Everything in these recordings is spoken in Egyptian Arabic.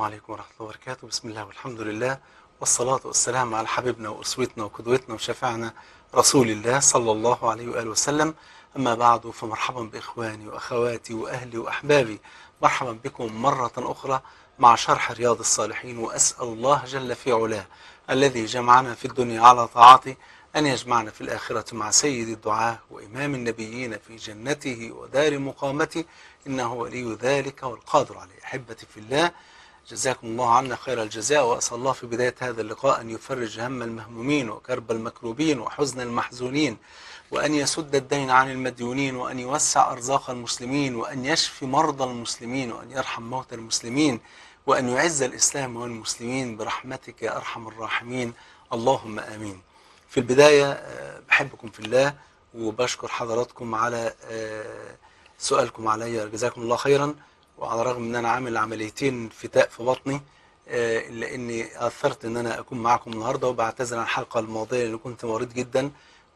عليكم ورحمة الله وبركاته بسم الله والحمد لله والصلاة والسلام على حبيبنا وأسوتنا وقدوتنا وشفاعنا رسول الله صلى الله عليه وآله وسلم أما بعد فمرحبا بإخواني وأخواتي وأهلي وأحبابي مرحبا بكم مرة أخرى مع شرح رياض الصالحين وأسأل الله جل في علاه الذي جمعنا في الدنيا على طاعته أن يجمعنا في الآخرة مع سيد الدعاة وإمام النبيين في جنته ودار مقامته إنه ولي ذلك والقادر عليه أحبتي في الله جزاكم الله عنا خير الجزاء وأسأل الله في بداية هذا اللقاء أن يفرج هم المهمومين وكرب المكروبين وحزن المحزونين وأن يسد الدين عن المديونين وأن يوسع أرزاق المسلمين وأن يشفي مرضى المسلمين وأن يرحم موتى المسلمين وأن يعز الإسلام والمسلمين برحمتك يا أرحم الراحمين اللهم آمين في البداية آه، بحبكم في الله وبشكر حضراتكم على آه، سؤالكم عليا جزاكم الله خيرا وعلى الرغم ان انا عامل عمليتين فتاء في بطني آه، الا اني اثرت ان انا اكون معكم النهارده وبعتذر عن الحلقه الماضيه لان كنت مريض جدا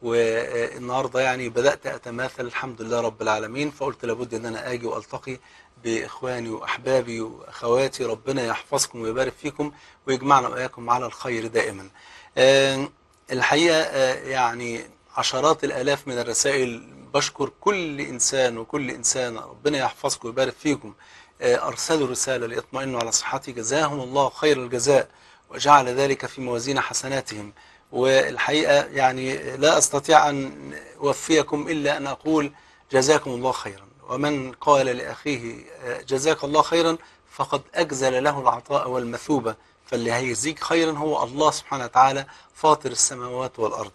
والنهارده يعني بدات اتماثل الحمد لله رب العالمين فقلت لابد ان انا اجي والتقي باخواني واحبابي واخواتي ربنا يحفظكم ويبارك فيكم ويجمعنا واياكم على الخير دائما. آه، الحقيقه آه، يعني عشرات الالاف من الرسائل بشكر كل انسان وكل انسانه ربنا يحفظكم ويبارك فيكم آه، ارسلوا رساله ليطمئنوا على صحتي جزاهم الله خير الجزاء وجعل ذلك في موازين حسناتهم والحقيقه يعني لا استطيع ان اوفيكم الا ان اقول جزاكم الله خيرا ومن قال لاخيه آه، جزاك الله خيرا فقد اجزل له العطاء والمثوبه فاللي هيجزيك خيرا هو الله سبحانه وتعالى فاطر السماوات والارض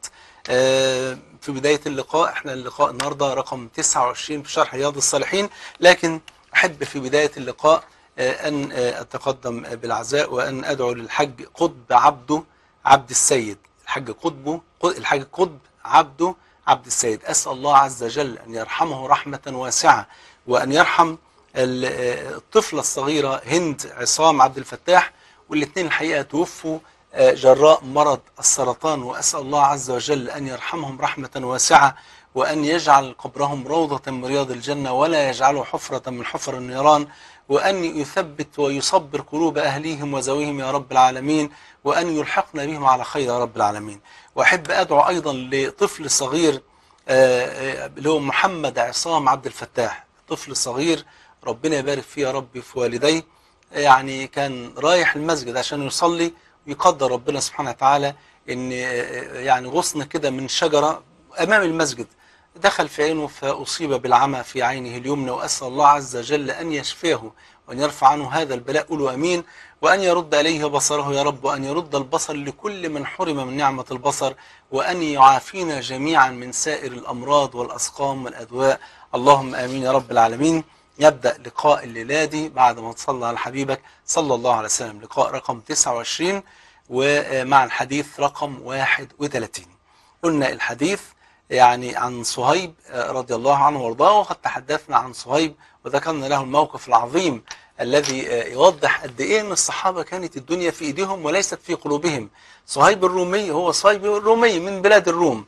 آه، في بداية اللقاء احنا اللقاء النهاردة رقم 29 في شرح رياض الصالحين لكن أحب في بداية اللقاء آه، أن آه، أتقدم بالعزاء وأن أدعو للحج قطب عبده عبد السيد الحج قطبه الحج قطب عبده عبد السيد أسأل الله عز وجل أن يرحمه رحمة واسعة وأن يرحم ال- آه، الطفلة الصغيرة هند عصام عبد الفتاح والاثنين الحقيقة توفوا آه، جراء مرض السرطان وأسأل الله عز وجل أن يرحمهم رحمة واسعة وأن يجعل قبرهم روضة من رياض الجنة ولا يجعله حفرة من حفر النيران وأن يثبت ويصبر قلوب أهليهم وذويهم يا رب العالمين وأن يلحقنا بهم على خير يا رب العالمين وأحب أدعو أيضا لطفل صغير آه، آه، اللي هو محمد عصام عبد الفتاح طفل صغير ربنا يبارك فيه يا رب في والديه يعني كان رايح المسجد عشان يصلي ويقدر ربنا سبحانه وتعالى ان يعني غصن كده من شجرة امام المسجد دخل في عينه فاصيب بالعمى في عينه اليمنى واسال الله عز وجل ان يشفيه وان يرفع عنه هذا البلاء قولوا امين وان يرد اليه بصره يا رب وان يرد البصر لكل من حرم من نعمه البصر وان يعافينا جميعا من سائر الامراض والاسقام والادواء اللهم امين يا رب العالمين يبدأ لقاء الليلة دي بعد ما تصلى على حبيبك صلى الله عليه وسلم لقاء رقم 29 ومع الحديث رقم 31 قلنا الحديث يعني عن صهيب آه، رضي الله عنه وارضاه وقد تحدثنا عن صهيب وذكرنا له الموقف العظيم الذي آه، يوضح قد ايه ان الصحابه كانت الدنيا في ايديهم وليست في قلوبهم صهيب الرومي هو صهيب الرومي من بلاد الروم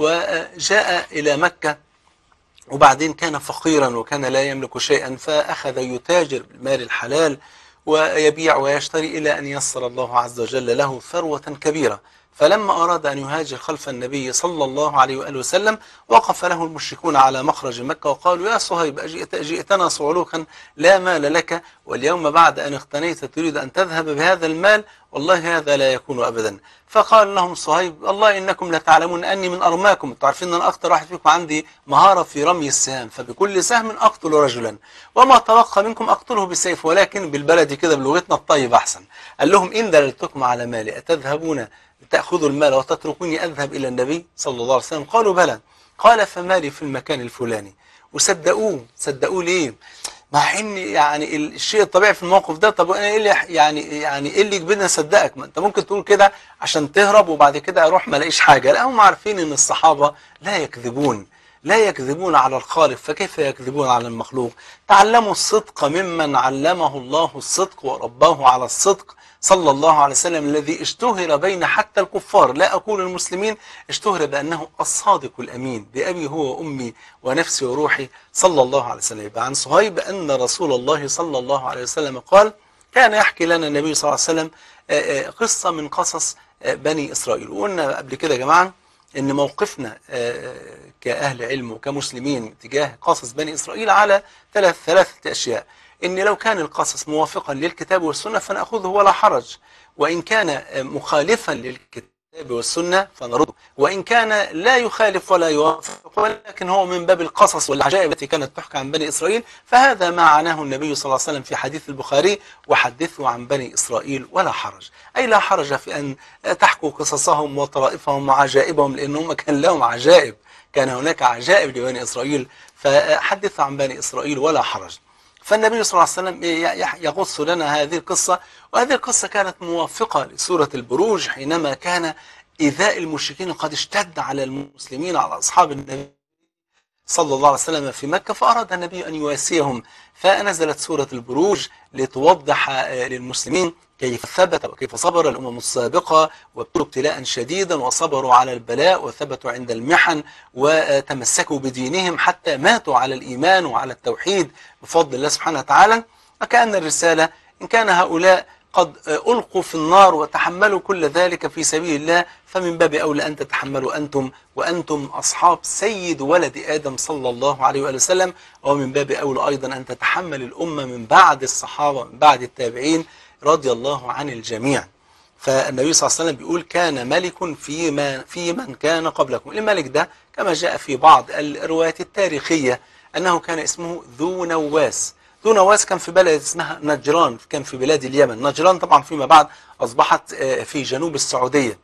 وجاء الى مكه وبعدين كان فقيرا وكان لا يملك شيئا فأخذ يتاجر بالمال الحلال ويبيع ويشتري إلى أن يسر الله عز وجل له ثروة كبيرة فلما أراد أن يهاجر خلف النبي صلى الله عليه وآله وسلم وقف له المشركون على مخرج مكة وقالوا يا صهيب أجئت جئتنا صعلوكا لا مال لك واليوم بعد أن اغتنيت تريد أن تذهب بهذا المال والله هذا لا يكون أبدا فقال لهم صهيب والله إنكم لتعلمون أني من أرماكم انتوا عارفين أن أنا أكتر واحد فيكم عندي مهارة في رمي السهام فبكل سهم أقتل رجلا وما توقى منكم أقتله بالسيف ولكن بالبلد كده بلغتنا الطيب أحسن قال لهم إن دللتكم على مالي أتذهبون تأخذوا المال وتتركوني أذهب إلى النبي صلى الله عليه وسلم قالوا بلى قال فمالي في المكان الفلاني وصدقوه صدقوه ليه مع ان يعني الشيء الطبيعي في الموقف ده طب انا ايه اللي يعني يعني ايه اللي يجبرني اصدقك ما انت ممكن تقول كده عشان تهرب وبعد كده اروح ما الاقيش حاجه لا هم عارفين ان الصحابه لا يكذبون لا يكذبون على الخالق فكيف يكذبون على المخلوق تعلموا الصدق ممن علمه الله الصدق ورباه على الصدق صلى الله عليه وسلم الذي اشتهر بين حتى الكفار لا أقول المسلمين اشتهر بأنه الصادق الأمين بأبي هو وأمي ونفسي وروحي صلى الله عليه وسلم يبقى عن صهيب أن رسول الله صلى الله عليه وسلم قال كان يحكي لنا النبي صلى الله عليه وسلم آه، آه، قصة من قصص آه، بني إسرائيل وقلنا قبل كده يا جماعة إن موقفنا آه، كأهل علم وكمسلمين تجاه قصص بني إسرائيل على ثلاث ثلاثة أشياء إن لو كان القصص موافقا للكتاب والسنة فنأخذه ولا حرج وإن كان آه، مخالفا للكتاب والسنة فنرده وإن كان لا يخالف ولا يوافق ولكن هو من باب القصص والعجائب التي كانت تحكى عن بني إسرائيل فهذا ما عناه النبي صلى الله عليه وسلم في حديث البخاري وحدثوا عن بني إسرائيل ولا حرج أي لا حرج في أن تحكوا قصصهم وطرائفهم وعجائبهم لأنهم كان لهم عجائب كان هناك عجائب لبني إسرائيل فحدثوا عن بني إسرائيل ولا حرج فالنبي صلى الله عليه وسلم يقص لنا هذه القصة وهذه القصة كانت موافقة لسورة البروج حينما كان إيذاء المشركين قد اشتد على المسلمين على أصحاب النبي صلى الله عليه وسلم في مكة فأراد النبي أن يواسيهم فنزلت سورة البروج لتوضح آه، للمسلمين كيف ثبت وكيف صبر الأمم السابقة وابتلوا ابتلاء شديدا وصبروا على البلاء وثبتوا عند المحن وتمسكوا بدينهم حتى ماتوا على الإيمان وعلى التوحيد بفضل الله سبحانه وتعالى وكأن الرسالة إن كان هؤلاء قد ألقوا في النار وتحملوا كل ذلك في سبيل الله فمن باب أولى أن تتحملوا أنتم وأنتم أصحاب سيد ولد آدم صلى الله عليه وآله وسلم ومن باب أولى أيضا أن تتحمل الأمة من بعد الصحابة من بعد التابعين رضي الله عن الجميع فالنبي صلى الله عليه وسلم بيقول كان ملك في, ما في من كان قبلكم الملك ده كما جاء في بعض الروايات التاريخية أنه كان اسمه ذو نواس ذو نواس كان في بلد اسمها نجران كان في بلاد اليمن نجران طبعا فيما بعد أصبحت آه، في جنوب السعودية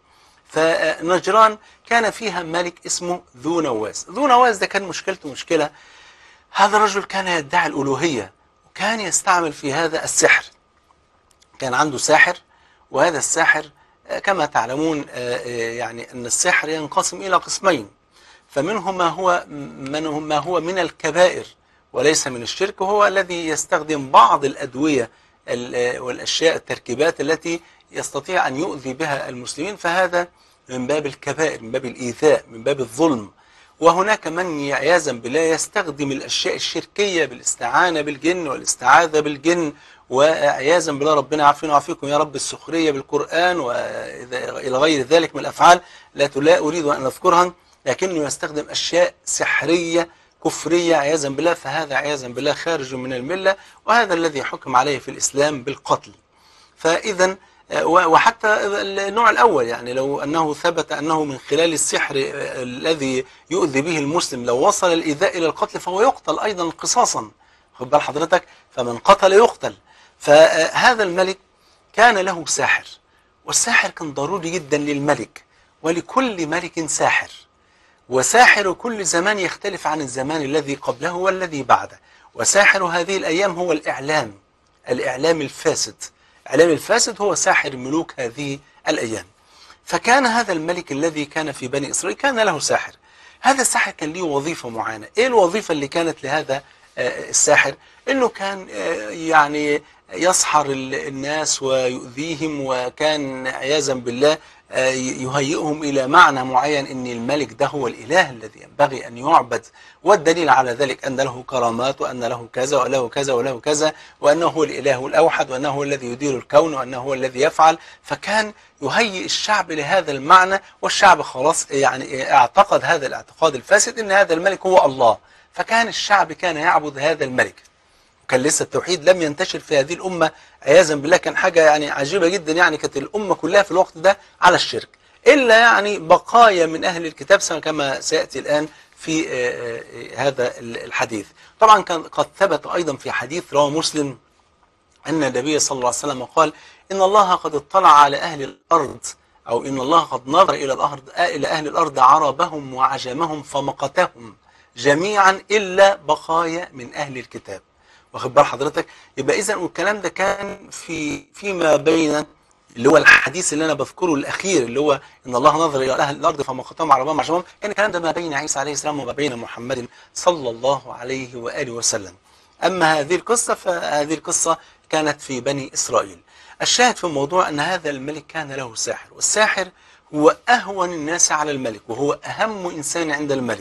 فنجران كان فيها ملك اسمه ذو نواس ذو نواس ده كان مشكلته مشكلة هذا الرجل كان يدعي الألوهية وكان يستعمل في هذا السحر كان عنده ساحر وهذا الساحر آه، كما تعلمون آه، آه، يعني أن السحر ينقسم إلى قسمين فمنهم ما هو منهم ما هو من الكبائر وليس من الشرك وهو الذي يستخدم بعض الأدوية ال- والأشياء التركيبات التي يستطيع أن يؤذي بها المسلمين فهذا من باب الكبائر من باب الإيذاء من باب الظلم وهناك من عياذا بالله يستخدم الأشياء الشركية بالاستعانة بالجن والاستعاذة بالجن وعياذا بالله ربنا يعافينا ويعافيكم يا رب السخرية بالقرآن وإلى غير ذلك من الأفعال لا لا أريد أن أذكرها لكنه يستخدم أشياء سحرية كفرية عياذا بالله فهذا عياذا بالله خارج من الملة وهذا الذي حكم عليه في الإسلام بالقتل فإذا وحتى النوع الأول يعني لو أنه ثبت أنه من خلال السحر الذي يؤذي به المسلم لو وصل الإيذاء إلى القتل فهو يقتل أيضا قصاصا خد بال حضرتك فمن قتل يقتل فهذا الملك كان له ساحر والساحر كان ضروري جدا للملك ولكل ملك ساحر وساحر كل زمان يختلف عن الزمان الذي قبله والذي بعده وساحر هذه الأيام هو الإعلام الإعلام الفاسد الإعلام الفاسد هو ساحر ملوك هذه الأيام فكان هذا الملك الذي كان في بني إسرائيل كان له ساحر هذا الساحر كان له وظيفة معينة إيه الوظيفة اللي كانت لهذا آه، الساحر إنه كان آه، يعني يسحر ال- الناس ويؤذيهم وكان عياذا بالله آه، يهيئهم إلى معنى معين إن الملك ده هو الإله الذي ينبغي أن يعبد والدليل على ذلك أن له كرامات وأن له كذا وله كذا وله كذا وأنه هو الإله الأوحد وأنه هو الذي يدير الكون وأنه هو الذي يفعل فكان يهيئ الشعب لهذا المعنى والشعب خلاص يعني اعتقد هذا الاعتقاد الفاسد أن هذا الملك هو الله فكان الشعب كان يعبد هذا الملك كان لسه التوحيد لم ينتشر في هذه الأمة عياذا بالله كان حاجة يعني عجيبة جدا يعني كانت الأمة كلها في الوقت ده على الشرك إلا يعني بقايا من أهل الكتاب كما سيأتي الآن في آه، آه، هذا الحديث طبعا كان قد ثبت أيضا في حديث رواه مسلم أن النبي صلى الله عليه وسلم قال إن الله قد اطلع على أهل الأرض أو إن الله قد نظر إلى الأرض إلى أهل الأرض عربهم وعجمهم فمقتهم جميعا إلا بقايا من أهل الكتاب واخد بال حضرتك يبقى إذا والكلام ده كان في فيما بين اللي هو الحديث اللي أنا بذكره الأخير اللي هو إن الله نظر إلى أهل الأرض فمقتهم عربهم وعجمهم كان الكلام ده ما بين عيسى عليه السلام وما بين محمد صلى الله عليه وآله وسلم أما هذه القصة فهذه القصة كانت في بني إسرائيل الشاهد في الموضوع أن هذا الملك كان له ساحر والساحر هو أهون الناس على الملك وهو أهم إنسان عند الملك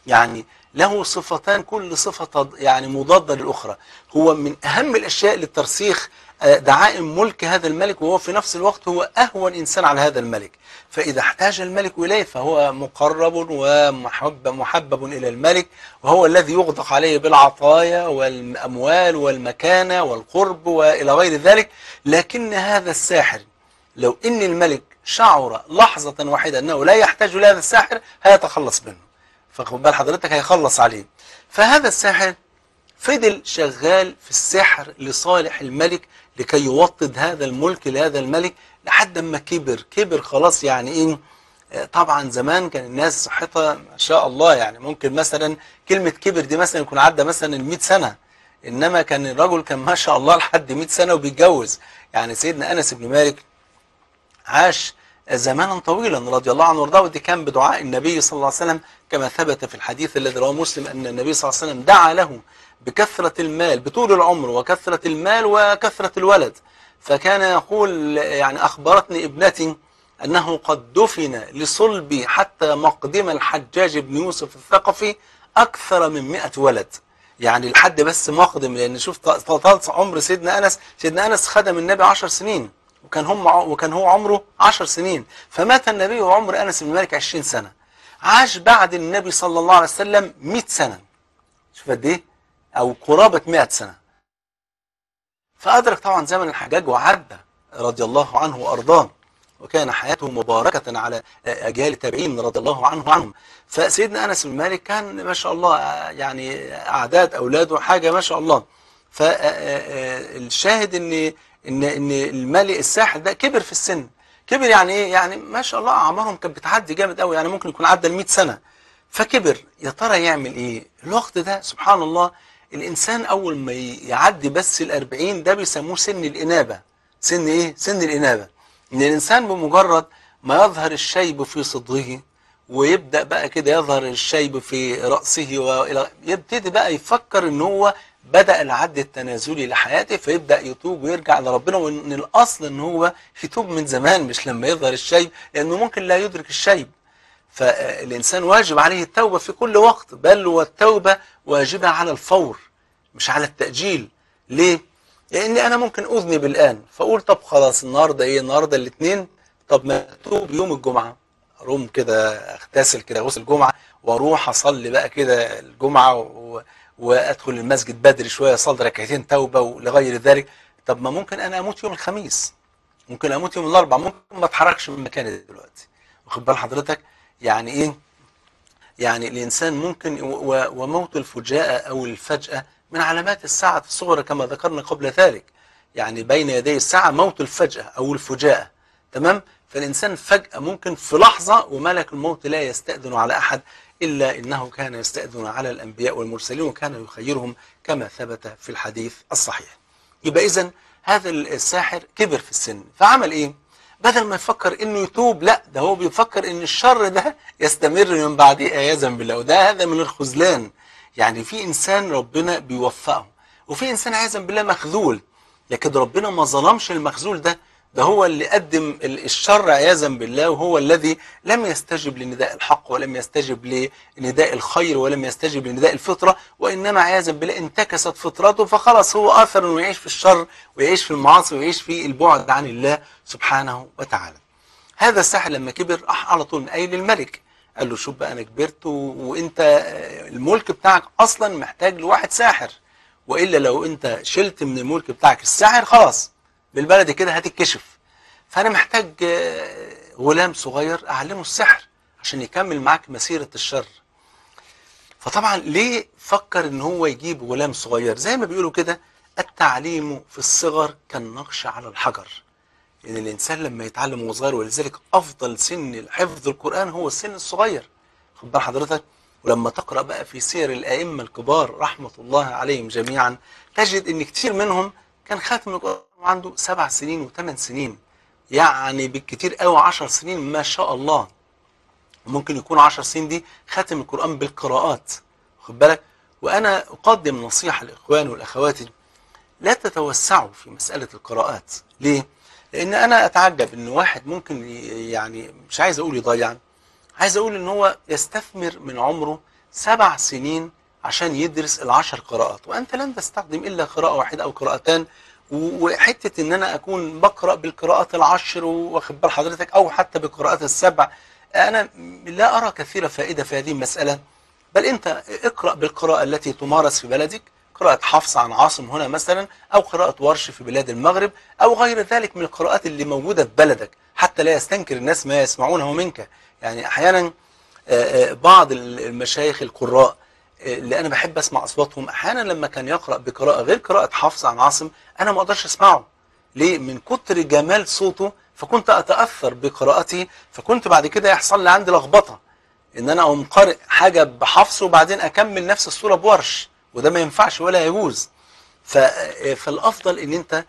يعني له صفتان كل صفة تض- يعني مضادة للأخرى هو من أهم الأشياء للترسيخ آه، دعائم ملك هذا الملك وهو في نفس الوقت هو أهون إنسان على هذا الملك فإذا احتاج الملك إليه فهو مقرب ومحب محبب إلى الملك وهو الذي يغدق عليه بالعطايا والأموال والمكانة والقرب وإلى غير ذلك لكن هذا الساحر لو إن الملك شعر لحظة واحدة أنه لا يحتاج لهذا الساحر هيتخلص منه فخد بال حضرتك هيخلص عليه فهذا الساحر فضل شغال في السحر لصالح الملك لكي يوطد هذا الملك لهذا الملك لحد ما كبر كبر خلاص يعني ايه آه، طبعا زمان كان الناس صحتها ما شاء الله يعني ممكن مثلا كلمة كبر دي مثلا يكون عدى مثلا ال 100 سنة انما كان الرجل كان ما شاء الله لحد 100 سنة وبيتجوز يعني سيدنا انس بن مالك عاش زمانا طويلا رضي الله عنه وارضاه ودي كان بدعاء النبي صلى الله عليه وسلم كما ثبت في الحديث الذي رواه مسلم ان النبي صلى الله عليه وسلم دعا له بكثرة المال بطول العمر وكثرة المال وكثرة الولد فكان يقول يعني اخبرتني ابنتي انه قد دفن لصلبي حتى مقدم الحجاج بن يوسف الثقفي اكثر من 100 ولد يعني لحد بس مقدم لان شوف طال عمر سيدنا انس سيدنا انس خدم النبي 10 سنين وكان هم وكان هو عمره 10 سنين فمات النبي وعمر انس بن مالك 20 سنه عاش بعد النبي صلى الله عليه وسلم 100 سنه شوف قد ايه او قرابه 100 سنه فادرك طبعا زمن الحجاج وعدى رضي الله عنه وارضاه وكان حياته مباركة على أجيال التابعين رضي الله عنه عنهم فسيدنا أنس بن مالك كان ما شاء الله يعني أعداد أولاده حاجة ما شاء الله فالشاهد ان ان ان الملك الساحر ده كبر في السن كبر يعني ايه يعني ما شاء الله اعمارهم كانت بتعدي جامد قوي يعني ممكن يكون عدى ال 100 سنه فكبر يا ترى يعمل ايه الوقت ده سبحان الله الانسان اول ما يعدي بس ال 40 ده بيسموه سن الانابه سن ايه سن الانابه ان الانسان بمجرد ما يظهر الشيب في صدره ويبدا بقى كده يظهر الشيب في راسه والى يبتدي بقى يفكر ان هو بدأ العد التنازلي لحياته فيبدأ يتوب ويرجع لربنا وان الاصل ان هو يتوب من زمان مش لما يظهر الشيب لانه ممكن لا يدرك الشيب فالانسان واجب عليه التوبة في كل وقت بل والتوبة واجبة على الفور مش على التأجيل ليه؟ لاني انا ممكن اذنب الان فاقول طب خلاص النهارده ايه النهارده الاثنين طب ما اتوب يوم الجمعه اقوم كده اغتسل كده غسل جمعه واروح اصلي بقى كده الجمعه و... وادخل المسجد بدري شويه اصلي ركعتين توبه ولغير ذلك طب ما ممكن انا اموت يوم الخميس ممكن اموت يوم الاربعاء ممكن ما اتحركش من مكاني دلوقتي واخد بال حضرتك يعني ايه يعني الانسان ممكن و... وموت الفجاءه او الفجاه من علامات الساعه الصغرى كما ذكرنا قبل ذلك يعني بين يدي الساعه موت الفجاه او الفجاءه تمام فالانسان فجاه ممكن في لحظه وملك الموت لا يستاذن على احد إلا إنه كان يستأذن على الأنبياء والمرسلين وكان يخيرهم كما ثبت في الحديث الصحيح يبقى إذن هذا الساحر كبر في السن فعمل إيه بدل ما يفكر إنه يتوب لا ده هو بيفكر إن الشر ده يستمر من بعده عياذا بالله وده هذا من الخذلان يعني في إنسان ربنا بيوفقه وفي إنسان عياذا بالله مخذول لكن ربنا ما ظلمش المخذول ده ده هو اللي قدم الشر عياذا بالله وهو الذي لم يستجب لنداء الحق ولم يستجب لنداء الخير ولم يستجب لنداء الفطرة وإنما عياذا بالله انتكست فطرته فخلاص هو آثر أنه يعيش في الشر ويعيش في المعاصي ويعيش في البعد عن الله سبحانه وتعالى هذا الساحر لما كبر راح على طول قايل للملك قال له شوف بقى أنا كبرت وأنت الملك بتاعك أصلا محتاج لواحد ساحر وإلا لو أنت شلت من الملك بتاعك الساحر خلاص بالبلدي كده هتتكشف فأنا محتاج غلام صغير أعلمه السحر عشان يكمل معاك مسيرة الشر فطبعا ليه فكر ان هو يجيب غلام صغير زي ما بيقولوا كده التعليم في الصغر كالنقش على الحجر ان يعني الانسان لما يتعلم وهو صغير ولذلك افضل سن حفظ القران هو السن الصغير خد بال حضرتك ولما تقرا بقى في سير الائمه الكبار رحمه الله عليهم جميعا تجد ان كتير منهم كان خاتم القران عنده سبع سنين وثمان سنين يعني بالكتير قوي 10 سنين ما شاء الله ممكن يكون 10 سنين دي خاتم القرآن بالقراءات خد بالك وأنا أقدم نصيحة لإخواني والأخواتي لا تتوسعوا في مسألة القراءات ليه؟ لأن أنا أتعجب إن واحد ممكن يعني مش عايز أقول يضيع عايز اقول ان هو يستثمر من عمره سبع سنين عشان يدرس العشر قراءات وانت لن تستخدم الا قراءة واحدة او قراءتان و- وحتة ان انا اكون بقرأ بالقراءات العشر واخد بال حضرتك او حتى بالقراءات السبع انا لا ارى كثير فائدة في هذه المسألة بل انت اقرأ بالقراءة التي تمارس في بلدك قراءة حفص عن عاصم هنا مثلا او قراءة ورش في بلاد المغرب او غير ذلك من القراءات اللي موجودة في بلدك حتى لا يستنكر الناس ما يسمعونه منك يعني احيانا آه، آه، بعض المشايخ القراء آه، اللي انا بحب اسمع اصواتهم احيانا لما كان يقرا بقراءه غير قراءه حفص عن عاصم انا ما اقدرش اسمعه ليه من كتر جمال صوته فكنت اتاثر بقراءته فكنت بعد كده يحصل لي عندي لخبطه ان انا اقوم قارئ حاجه بحفص وبعدين اكمل نفس الصوره بورش وده ما ينفعش ولا يجوز ف- آه، فالافضل ان انت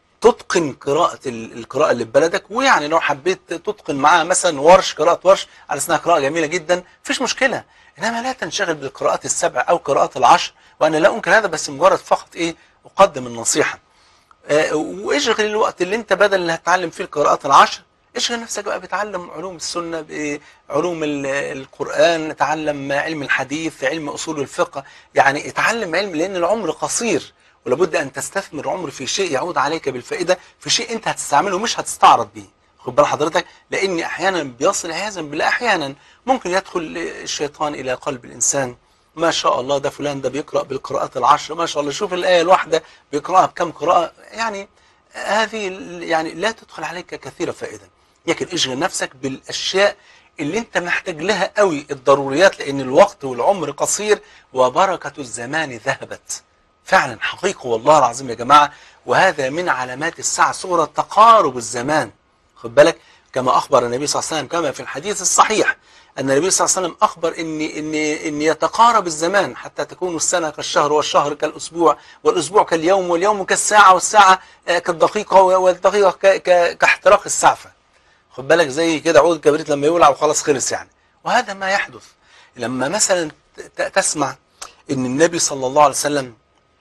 تتقن قراءة ال- القراءة اللي في بلدك ويعني لو حبيت تتقن معاها مثلا ورش قراءة ورش على اسمها قراءة جميلة جدا مفيش مشكلة انما لا تنشغل بالقراءات السبع او قراءات العشر وانا لا انكر هذا بس مجرد فقط ايه اقدم النصيحة آه، واشغل الوقت اللي انت بدل اللي هتتعلم فيه القراءات العشر اشغل نفسك بقى بتعلم علوم السنة بعلوم ال- القرآن تعلم علم الحديث علم أصول الفقه يعني اتعلم علم لأن العمر قصير ولابد أن تستثمر العمر في شيء يعود عليك بالفائدة في شيء أنت هتستعمله مش هتستعرض بيه خد بال حضرتك لأن أحيانا بيصل عياذا بالله أحيانا ممكن يدخل الشيطان إلى قلب الإنسان ما شاء الله ده فلان ده بيقرأ بالقراءات العشر ما شاء الله شوف الآية الواحدة بيقرأها بكم قراءة يعني هذه ال- يعني لا تدخل عليك كثير فائدة لكن اشغل نفسك بالأشياء اللي انت محتاج لها قوي الضروريات لأن الوقت والعمر قصير وبركة الزمان ذهبت فعلا حقيقة والله العظيم يا جماعة وهذا من علامات الساعة صورة تقارب الزمان خد بالك كما أخبر النبي صلى الله عليه وسلم كما في الحديث الصحيح أن النبي صلى الله عليه وسلم أخبر إن إن إن يتقارب الزمان حتى تكون السنة كالشهر والشهر كالأسبوع والأسبوع كاليوم واليوم كالساعة والساعة آه، كالدقيقة والدقيقة ك- ك- كاحتراق السعفة خد بالك زي كده عود كبريت لما يولع وخلاص خلص يعني وهذا ما يحدث لما مثلا ت- تسمع ان النبي صلى الله عليه وسلم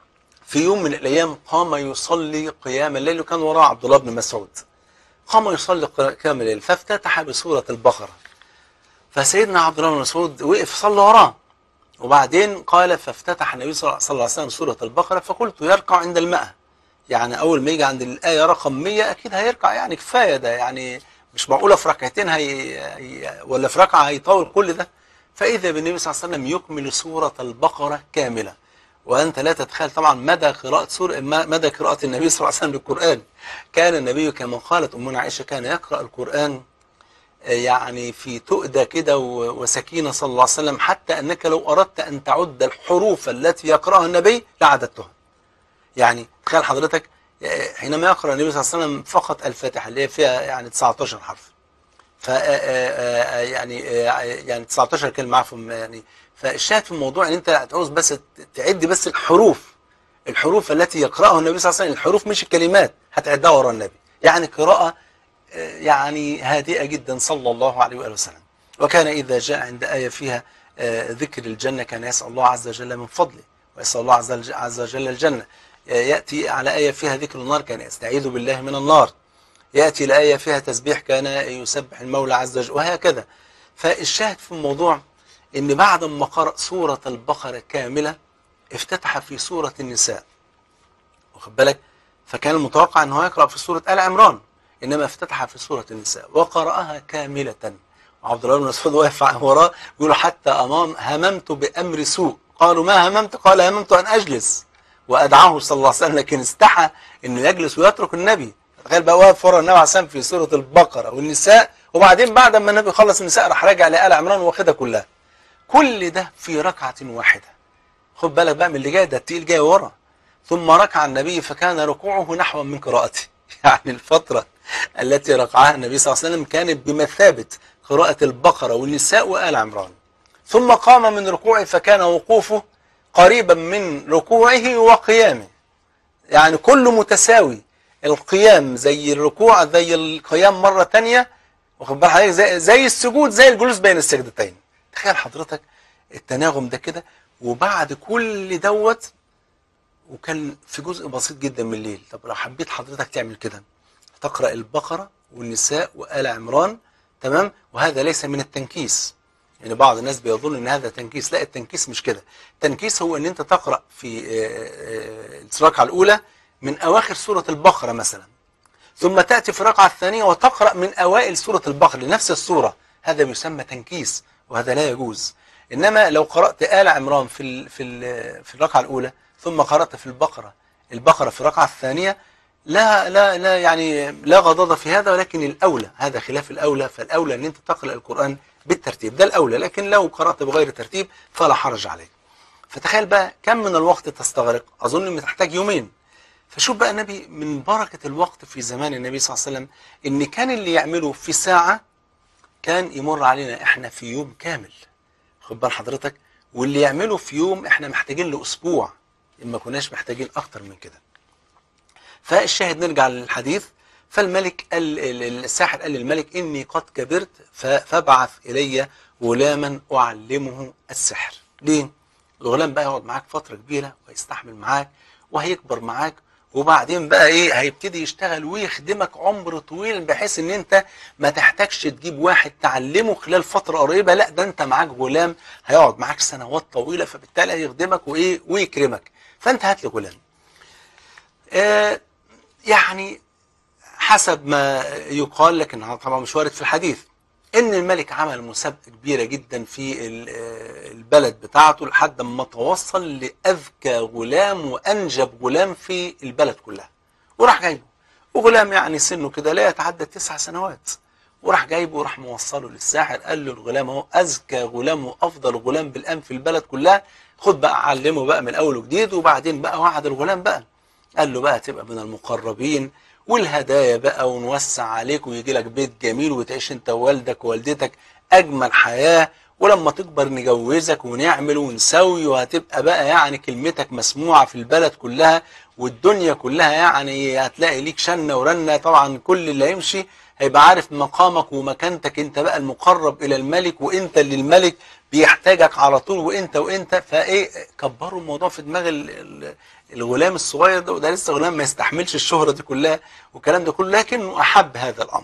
في يوم من الايام قام يصلي قيام الليل وكان وراه عبد الله بن مسعود قام يصلي قيام الليل فافتتح بسوره البقره فسيدنا عبد الله بن مسعود وقف صلى وراه وبعدين قال فافتتح النبي صلى الله عليه وسلم سوره البقره فقلت يركع عند المئة يعني اول ما يجي عند الايه رقم 100 اكيد هيركع يعني كفايه ده يعني مش معقوله في ركعتين هي... هي... ولا في ركعه هيطول كل ده فاذا بالنبي صلى الله عليه وسلم يكمل سوره البقره كامله وانت لا تتخيل طبعا مدى قراءه سوره مدى قراءه النبي صلى الله عليه وسلم للقران كان النبي كما قالت امنا عائشه كان يقرا القران يعني في تؤدى كده و- وسكينه صلى الله عليه وسلم حتى انك لو اردت ان تعد الحروف التي يقراها النبي لعددتها يعني تخيل حضرتك آه، حينما يقرأ النبي صلى الله عليه وسلم فقط الفاتحة اللي هي فيها يعني 19 حرف ف آه، آه، آه، يعني آه، يعني 19 كلمة عفوا يعني فالشاهد في الموضوع ان انت هتعوز بس ت- تعد بس الحروف الحروف التي يقرأها النبي صلى الله عليه وسلم الحروف مش الكلمات هتعدها ورا النبي يعني قراءة آه، يعني هادئة جدا صلى الله عليه وآله وسلم وكان إذا جاء عند آية فيها آه، ذكر الجنة كان يسأل الله عز وجل من فضله ويسأل الله عز وجل- عز وجل الجنة آه، يأتي على آية فيها ذكر النار كان يستعيذ بالله من النار يأتي لآية فيها تسبيح كان يسبح المولى عز وجل وهكذا فالشاهد في الموضوع ان بعد ما قرأ سورة البقرة كاملة افتتح في سورة النساء واخد بالك فكان المتوقع ان هو يقرأ في سورة آل عمران انما افتتح في سورة النساء وقرأها كاملة وعبد الله بن مسعود واقف وراه يقول حتى امام هممت بامر سوء قالوا ما هممت قال هممت ان اجلس وادعاه صلى الله عليه وسلم لكن استحى انه يجلس ويترك النبي تخيل بقى واقف ورا النبي عليه الصلاه والسلام في سوره البقره والنساء وبعدين بعد ما النبي خلص النساء راح راجع لآل عمران واخدها كلها كل ده في ركعه واحده خد بالك بقى من اللي جاي ده التقيل جاي ورا ثم ركع النبي فكان ركوعه نحو من قراءته يعني الفترة التي ركعها النبي صلى الله عليه وسلم كانت بمثابة قراءة البقرة والنساء وآل عمران ثم قام من ركوعه فكان وقوفه قريبا من ركوعه وقيامه يعني كله متساوي القيام زي الركوع زي القيام مرة تانية واخد بال حضرتك زي, زي السجود زي الجلوس بين السجدتين تخيل حضرتك التناغم ده كده وبعد كل دوت وكان في جزء بسيط جدا من الليل طب لو حبيت حضرتك تعمل كده تقرأ البقرة والنساء وآل عمران تمام وهذا ليس من التنكيس يعني بعض الناس بيظن ان هذا تنكيس لا التنكيس مش كده التنكيس هو ان انت تقرا في آه، آه، الركعه الاولى من اواخر سوره البقره مثلا ثم تاتي في الركعه الثانيه وتقرا من اوائل سوره البقره لنفس السوره هذا يسمى تنكيس وهذا لا يجوز انما لو قرات ال عمران في ال في ال في الركعه الاولى ثم قرات في البقره البقره في الركعه الثانيه لا لا لا يعني لا غضاضة في هذا ولكن الأولى هذا خلاف الأولى فالأولى أن أنت تقرأ القرآن بالترتيب ده الأولى لكن لو قرأت بغير ترتيب فلا حرج عليك فتخيل بقى كم من الوقت تستغرق أظن أن تحتاج يومين فشوف بقى النبي من بركة الوقت في زمان النبي صلى الله عليه وسلم ان كان اللي يعمله في ساعة كان يمر علينا احنا في يوم كامل خد بال حضرتك واللي يعمله في يوم احنا محتاجين له اسبوع ما كناش محتاجين اكتر من كده فالشاهد نرجع للحديث فالملك قال الساحر قال للملك اني قد كبرت ف- فابعث الي غلاما اعلمه السحر ليه الغلام بقى يقعد معاك فتره كبيره ويستحمل معاك وهيكبر معاك وبعدين بقى ايه هيبتدي يشتغل ويخدمك عمر طويل بحيث ان انت ما تحتاجش تجيب واحد تعلمه خلال فتره قريبه لا ده انت معاك غلام هيقعد معاك سنوات طويله فبالتالي هيخدمك وايه ويكرمك فانت هات لي غلام آه يعني حسب ما يقال لكن هذا طبعا مش وارد في الحديث ان الملك عمل مسابقه كبيره جدا في ال- آه، البلد بتاعته لحد ما توصل لاذكى غلام وانجب غلام في البلد كلها وراح جايبه وغلام يعني سنه كده لا يتعدى تسع سنوات وراح جايبه وراح موصله للساحر قال له الغلام اهو اذكى غلام وافضل غلام بالان في البلد كلها خد بقى علمه بقى من اول وجديد وبعدين بقى وعد الغلام بقى قال له بقى تبقى من المقربين والهدايا بقى ونوسع عليك ويجي لك بيت جميل وتعيش انت ووالدك ووالدتك اجمل حياه ولما تكبر نجوزك ونعمل ونسوي وهتبقى بقى يعني كلمتك مسموعه في البلد كلها والدنيا كلها يعني هتلاقي ليك شنه ورنه طبعا كل اللي هيمشي هيبقى عارف مقامك ومكانتك انت بقى المقرب الى الملك وانت اللي الملك بيحتاجك على طول وانت وانت فايه كبروا الموضوع في دماغ ال- ال- الغلام الصغير ده وده لسه غلام ما يستحملش الشهرة دي كلها والكلام ده كله لكنه أحب هذا الأمر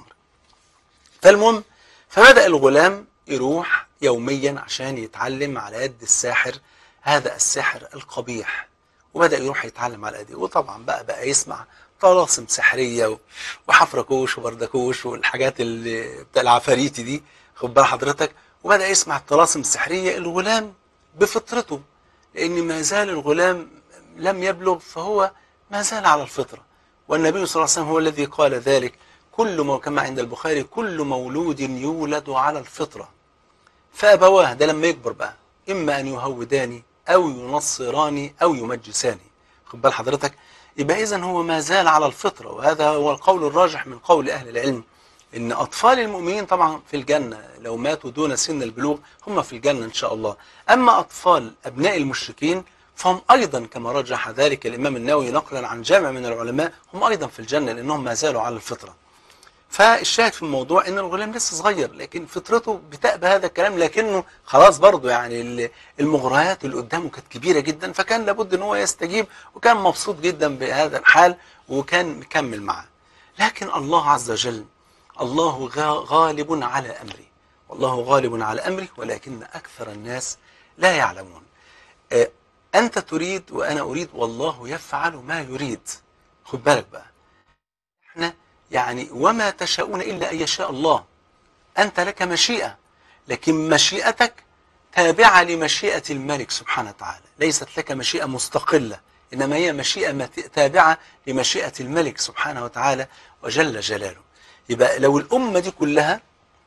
فالمهم فبدأ الغلام يروح يوميا عشان يتعلم على يد الساحر هذا الساحر القبيح وبدأ يروح يتعلم على يده وطبعا بقى بقى يسمع طلاسم سحرية و- وحفركوش وبردكوش والحاجات اللي بتاع العفاريتي دي خد بال حضرتك وبدأ يسمع الطلاسم السحرية الغلام بفطرته لأن ما زال الغلام لم يبلغ فهو ما زال على الفطرة والنبي صلى الله عليه وسلم هو الذي قال ذلك كل مو كما عند البخاري كل مولود يولد على الفطرة فأبواه ده لما يكبر بقى إما أن يهوداني أو ينصراني أو يمجساني خد بال حضرتك يبقى إذن هو ما زال على الفطرة وهذا هو القول الراجح من قول أهل العلم إن أطفال المؤمنين طبعا في الجنة لو ماتوا دون سن البلوغ هم في الجنة إن شاء الله أما أطفال أبناء المشركين فهم أيضا كما رجح ذلك الإمام النووي نقلا عن جامع من العلماء هم أيضا في الجنة لأنهم ما زالوا على الفطرة فالشاهد في الموضوع ان الغلام لسه صغير لكن فطرته بتأبى هذا الكلام لكنه خلاص برضه يعني ال- المغريات اللي قدامه كانت كبيره جدا فكان لابد ان هو يستجيب وكان مبسوط جدا بهذا الحال وكان مكمل معاه لكن الله عز وجل الله غا- غالب على امره والله غالب على امره ولكن اكثر الناس لا يعلمون آه، انت تريد وانا اريد والله يفعل ما يريد خد بالك بقى احنا يعني وما تشاءون الا ان يشاء الله انت لك مشيئه لكن مشيئتك تابعه لمشيئه الملك سبحانه وتعالى ليست لك مشيئه مستقله انما هي مشيئه مت- تابعه لمشيئه الملك سبحانه وتعالى وجل جلاله يبقى لو الامه دي كلها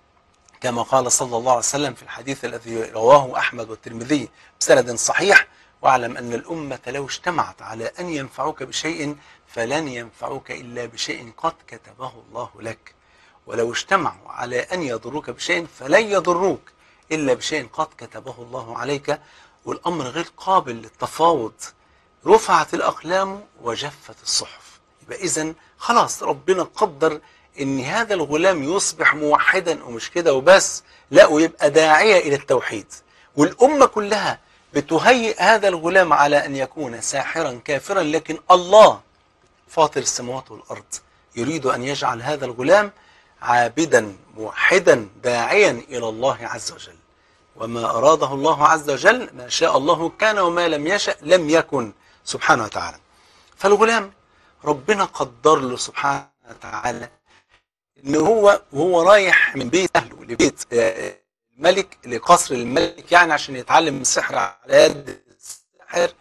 كما قال صلى الله عليه وسلم في الحديث الذي رواه أحمد والترمذي بسند صحيح واعلم أن الأمة لو اجتمعت على أن ينفعوك بشيء فلن ينفعوك إلا بشيء قد كتبه الله لك ولو اجتمعوا على أن يضروك بشيء فلن يضروك إلا بشيء قد كتبه الله عليك والأمر غير قابل للتفاوض رفعت الأقلام وجفت الصحف يبقى إذا خلاص ربنا قدر ان هذا الغلام يصبح موحدا ومش كده وبس لا ويبقى داعية الى التوحيد والامة كلها بتهيئ هذا الغلام على ان يكون ساحرا كافرا لكن الله فاطر السماوات والارض يريد ان يجعل هذا الغلام عابدا موحدا داعيا إلى الله عز وجل وما أراده الله عز وجل ما شاء الله كان وما لم يشأ لم يكن سبحانه وتعالى فالغلام ربنا قدر له سبحانه وتعالى ان هو وهو رايح من بيت اهله لبيت آه، الملك لقصر الملك يعني عشان يتعلم السحر على يد الساحر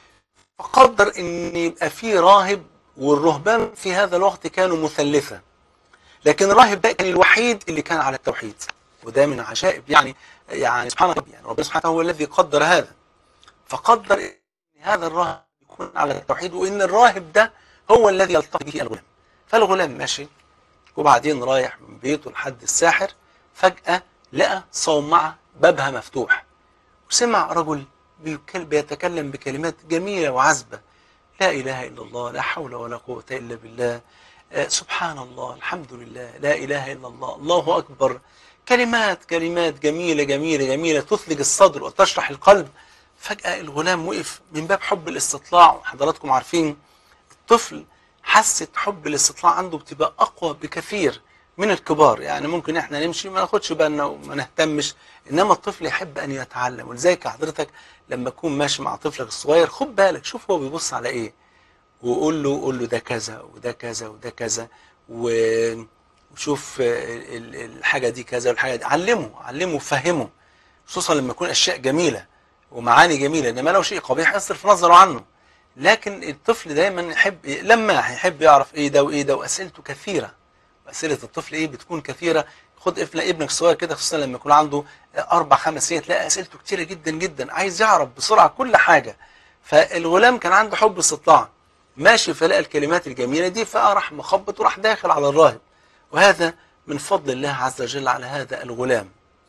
فقدر ان يبقى في راهب والرهبان في هذا الوقت كانوا مثلثه لكن الراهب ده كان الوحيد اللي كان على التوحيد وده من عجائب يعني يعني سبحان الله يعني ربنا سبحانه هو الذي قدر هذا فقدر ان هذا الراهب يكون على التوحيد وان الراهب ده هو الذي يلتقي به الغلام فالغلام ماشي وبعدين رايح من بيته لحد الساحر فجأة لقى صومعة بابها مفتوح وسمع رجل بيكل- بيتكلم بكلمات جميلة وعذبة لا إله إلا الله لا حول ولا قوة إلا بالله آه، سبحان الله الحمد لله لا إله إلا الله الله أكبر كلمات كلمات جميلة جميلة جميلة تثلج الصدر وتشرح القلب فجأة الغلام وقف من باب حب الاستطلاع وحضراتكم عارفين الطفل حاسة حب الاستطلاع عنده بتبقى أقوى بكثير من الكبار يعني ممكن احنا نمشي ما ناخدش بالنا وما نهتمش انما الطفل يحب ان يتعلم ولذلك حضرتك لما تكون ماشي مع طفلك الصغير خد بالك شوف هو بيبص على ايه وقول له قول له ده كذا وده كذا وده كذا و- وشوف ال- ال- الحاجه دي كذا والحاجه دي علمه علمه فهمه خصوصا لما يكون اشياء جميله ومعاني جميله انما لو شيء قبيح يصرف نظره عنه لكن الطفل دايما يحب لما يحب يعرف ايه ده وايه ده واسئلته كثيره اسئله الطفل ايه بتكون كثيره خد ابن ابنك الصغير كده خصوصا لما يكون عنده اربع خمس سنين تلاقي اسئلته كتيره جدا جدا عايز يعرف بسرعه كل حاجه فالغلام كان عنده حب استطلاع ماشي فلقى الكلمات الجميله دي فراح مخبط وراح داخل على الراهب وهذا من فضل الله عز وجل على هذا الغلام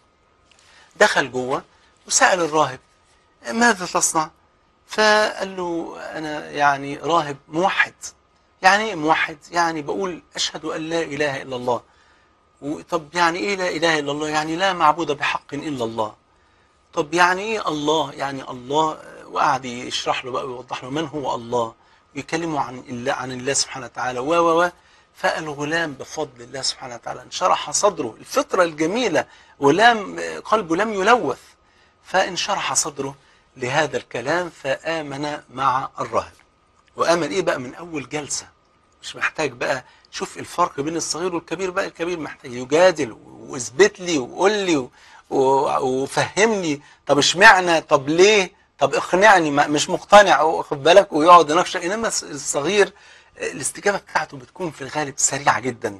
دخل جوه وسأل الراهب ماذا تصنع فقال له أنا يعني راهب موحد يعني ايه موحد يعني بقول أشهد أن لا إله إلا الله و- طب يعني ايه لا اله الا الله يعني لا معبود بحق الا الله طب يعني ايه الله يعني الله آه، وقعد يشرح له بقى ويوضح له من هو الله ويكلمه عن الله عن الله سبحانه وتعالى و و و فالغلام بفضل الله سبحانه وتعالى انشرح صدره الفطرة الجميلة ولم آه، قلبه لم يلوث فانشرح صدره لهذا الكلام فآمن مع الراهب وآمن ايه بقى من أول جلسة مش محتاج بقى شوف الفرق بين الصغير والكبير بقى الكبير محتاج يجادل واثبت لي وقول لي و- و- وفهمني طب اشمعنى طب ليه طب اقنعني ما- مش مقتنع واخد بالك ويقعد يناقش انما الص- الصغير آه، الاستجابه بتاعته بتكون في الغالب سريعه جدا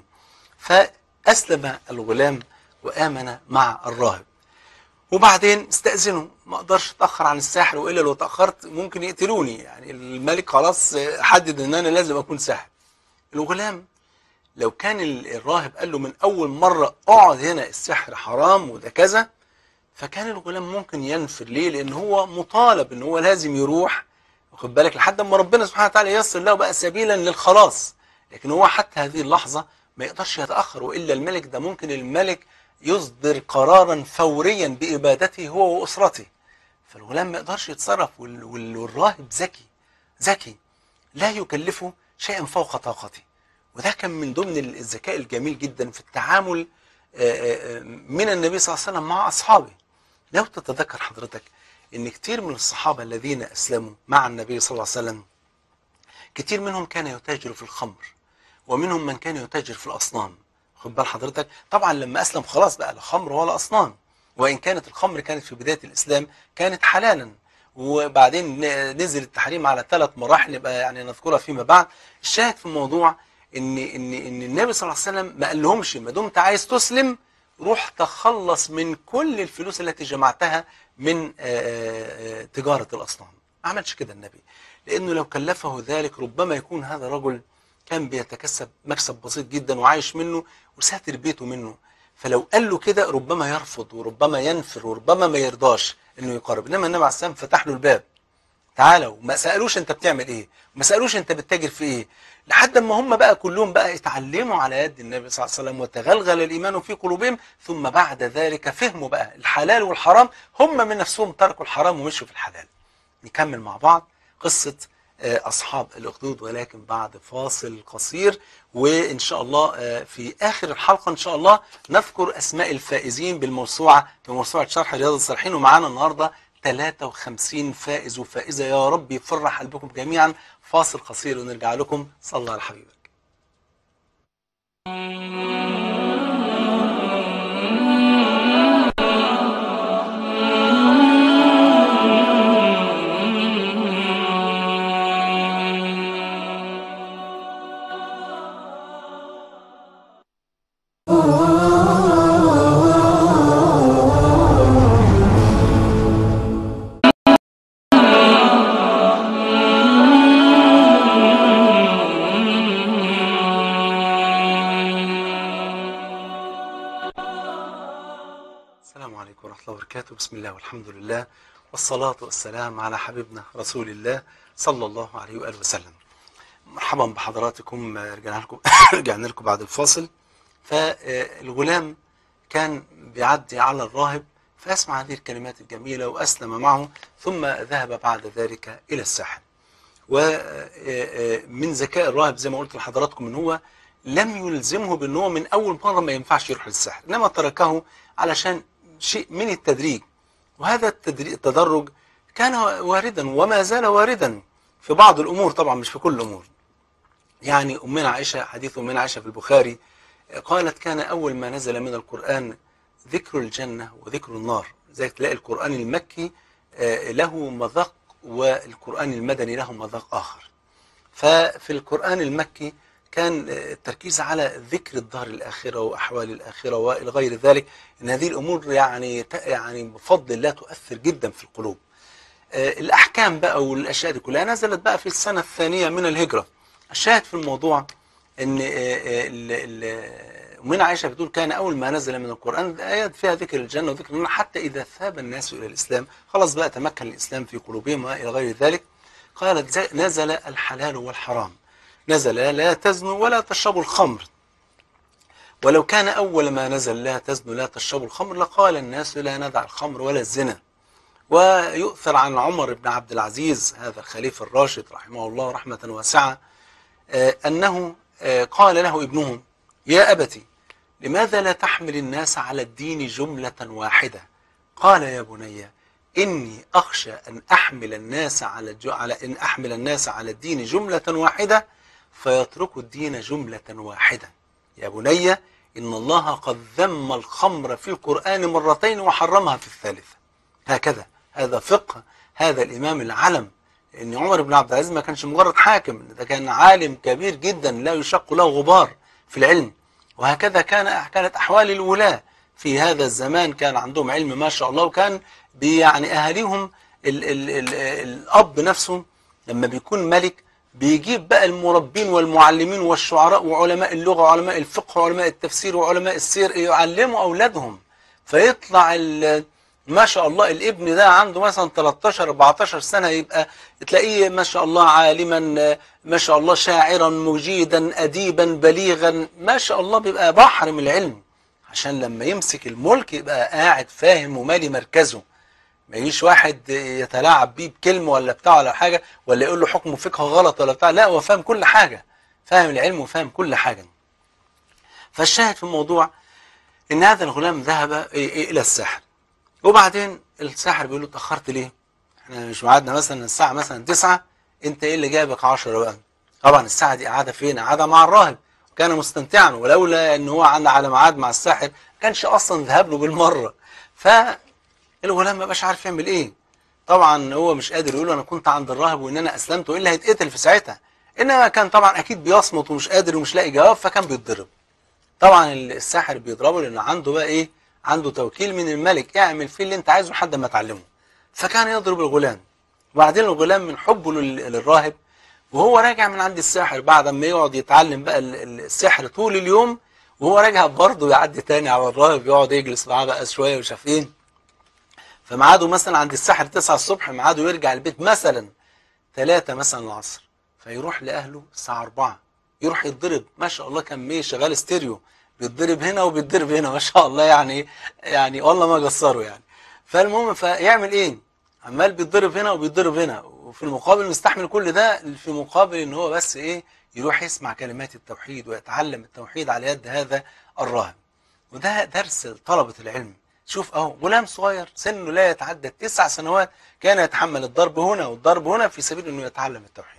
فاسلم الغلام وامن مع الراهب وبعدين استأذنوا ما اقدرش اتاخر عن الساحر والا لو اتاخرت ممكن يقتلوني يعني الملك خلاص آه، حدد ان انا لازم اكون ساحر الغلام لو كان ال- الراهب قال له من اول مره اقعد هنا السحر حرام وده كذا فكان الغلام ممكن ينفر ليه لان هو مطالب ان هو لازم يروح واخد بالك لحد ما ربنا سبحانه وتعالى ييسر له بقى سبيلا للخلاص لكن هو حتى هذه اللحظه ما يقدرش يتاخر والا الملك ده ممكن الملك يصدر قرارا فوريا بابادته هو واسرته فالغلام ما يقدرش يتصرف وال- وال- والراهب ذكي ذكي لا يكلفه شيئا فوق طاقته وده كان من ضمن الذكاء الجميل جدا في التعامل آه، آه، آه، من النبي صلى الله عليه وسلم مع أصحابه لو تتذكر حضرتك ان كتير من الصحابة الذين أسلموا مع النبي صلى الله عليه وسلم كتير منهم كان يتاجر في الخمر ومنهم من كان يتاجر في الأصنام خد بال حضرتك طبعا لما أسلم خلاص بقى لا خمر ولا أصنام وإن كانت الخمر كانت في بداية الإسلام كانت حلالا وبعدين ن- نزل التحريم على ثلاث مراحل يبقى يعني نذكرها فيما بعد الشاهد في الموضوع ان ان ان النبي صلى الله عليه وسلم ما قال لهمش ما دمت عايز تسلم روح تخلص من كل الفلوس التي جمعتها من آه، آه، تجارة الأصنام ما عملش كده النبي لأنه لو كلفه ذلك ربما يكون هذا الرجل كان بيتكسب مكسب بسيط جدا وعايش منه وساتر بيته منه فلو قال له كده ربما يرفض وربما ينفر وربما ما يرضاش انه يقرب انما النبي عليه السلام فتح له الباب تعالوا ما سالوش انت بتعمل ايه ما سالوش انت بتتاجر في ايه لحد ما هم بقى كلهم بقى اتعلموا على يد النبي صلى الله عليه وسلم وتغلغل الايمان في قلوبهم ثم بعد ذلك فهموا بقى الحلال والحرام هم من نفسهم تركوا الحرام ومشوا في الحلال نكمل مع بعض قصة آه، أصحاب الأخدود ولكن بعد فاصل قصير وإن شاء الله آه، في آخر الحلقة إن شاء الله نذكر أسماء الفائزين بالموسوعة بموسوعة شرح رياض الصالحين ومعانا النهاردة 53 فائز وفائزة يا رب يفرح قلبكم جميعا فاصل قصير ونرجع لكم صلى الله على حبيبك السلام عليكم ورحمة الله وبركاته بسم الله والحمد لله والصلاة والسلام على حبيبنا رسول الله صلى الله عليه وآله وسلم مرحبا بحضراتكم رجعنا لكم رجعنا لكم بعد الفاصل فالغلام كان بيعدي على الراهب فأسمع هذه الكلمات الجميلة وأسلم معه ثم ذهب بعد ذلك إلى الساحل ومن ذكاء الراهب زي ما قلت لحضراتكم ان هو لم يلزمه بان هو من اول مره ما ينفعش يروح للساحر انما تركه علشان شيء من التدريج وهذا التدريج التدرج كان واردا وما زال واردا في بعض الامور طبعا مش في كل الامور يعني امنا عائشه حديث امنا عائشه في البخاري قالت كان اول ما نزل من القران ذكر الجنه وذكر النار زي تلاقي القران المكي آه، له مذاق والقران المدني له مذاق اخر ففي القرآن المكي كان التركيز على ذكر الدار الآخرة وأحوال الآخرة وإلى غير ذلك إن هذه الأمور يعني يعني بفضل الله تؤثر جدا في القلوب آه، الأحكام بقى والأشياء دي كلها نزلت بقى في السنة الثانية من الهجرة الشاهد في الموضوع إن آه، آه، ال- ال- أمنا عائشة بتقول كان أول ما نزل من القرآن آيات فيها ذكر الجنة وذكر النار حتى إذا ثاب الناس إلى الإسلام خلاص بقى تمكن الإسلام في قلوبهم وإلى غير ذلك قالت زي- نزل الحلال والحرام نزل لا تزنوا ولا تشربوا الخمر ولو كان أول ما نزل لا تزنوا لا تشربوا الخمر لقال الناس لا ندع الخمر ولا الزنا ويؤثر عن عمر بن عبد العزيز هذا الخليفة الراشد رحمه الله رحمة واسعة آه، أنه آه، قال له ابنه يا أبتي لماذا لا تحمل الناس على الدين جملة واحدة قال يا بني إني أخشى أن أحمل الناس على الج... على إن أحمل الناس على الدين جملة واحدة فيتركوا الدين جملة واحدة يا بني إن الله قد ذم الخمر في القرآن مرتين وحرمها في الثالثة هكذا هذا فقه هذا الإمام العلم إن عمر بن عبد العزيز ما كانش مجرد حاكم ده كان عالم كبير جدا لا يشق له غبار في العلم وهكذا كان كانت أحوال الولاة في هذا الزمان كان عندهم علم ما شاء الله وكان بي- يعني أهاليهم ال ال ال الأب نفسه لما بيكون ملك بيجيب بقى المربين والمعلمين والشعراء وعلماء اللغة وعلماء الفقه وعلماء التفسير وعلماء السير يعلموا أولادهم فيطلع ال- ما شاء الله الابن ده عنده مثلا 13 14 سنة يبقى تلاقيه ما شاء الله عالما ما شاء الله شاعرا مجيدا أديبا بليغا ما شاء الله بيبقى بحر من العلم عشان لما يمسك الملك يبقى قاعد فاهم ومالي مركزه ما يجيش واحد يتلاعب بيه بكلمة ولا بتاع ولا حاجة ولا يقول له حكم فقه غلط ولا بتاع لا هو فاهم كل حاجة فاهم العلم وفاهم كل حاجة فالشاهد في الموضوع ان هذا الغلام ذهب الى الساحر وبعدين الساحر بيقول له اتاخرت ليه احنا مش ميعادنا مثلا الساعه مثلا 9 انت ايه اللي جابك 10 بقى طبعا الساعه دي قاعده فين قاعده مع الراهب كان مستمتعا ولولا ان هو عنده على ميعاد مع الساحر ما كانش اصلا ذهب له بالمره فالغلام ما بقاش عارف يعمل ايه طبعا هو مش قادر يقول له انا كنت عند الراهب وان انا اسلمت والا هيتقتل في ساعتها انما كان طبعا اكيد بيصمت ومش قادر ومش لاقي جواب فكان بيتضرب طبعا الساحر بيضربه لان عنده بقى ايه عنده توكيل من الملك اعمل فيه اللي انت عايزه لحد ما تعلمه فكان يضرب الغلام وبعدين الغلام من حبه لل- للراهب وهو راجع من عند الساحر بعد ما يقعد يتعلم بقى ال- ال- السحر طول اليوم وهو راجع برضه يعدي تاني على الراهب يقعد يجلس معاه بقى شويه ومش عارف ايه فميعاده مثلا عند الساحر 9 الصبح ميعاده يرجع البيت مثلا 3 مثلا العصر فيروح لاهله الساعه 4 يروح يتضرب ما شاء الله كان ميه شغال استيريو بيتضرب هنا وبيتضرب هنا ما شاء الله يعني يعني والله ما قصروا يعني فالمهم فيعمل ايه عمال بيتضرب هنا وبيتضرب هنا وفي المقابل مستحمل كل ده في مقابل ان هو بس ايه يروح يسمع كلمات التوحيد ويتعلم التوحيد على يد هذا الراهب وده درس طلبة العلم شوف اهو غلام صغير سنه لا يتعدى تسع سنوات كان يتحمل الضرب هنا والضرب هنا في سبيل انه يتعلم التوحيد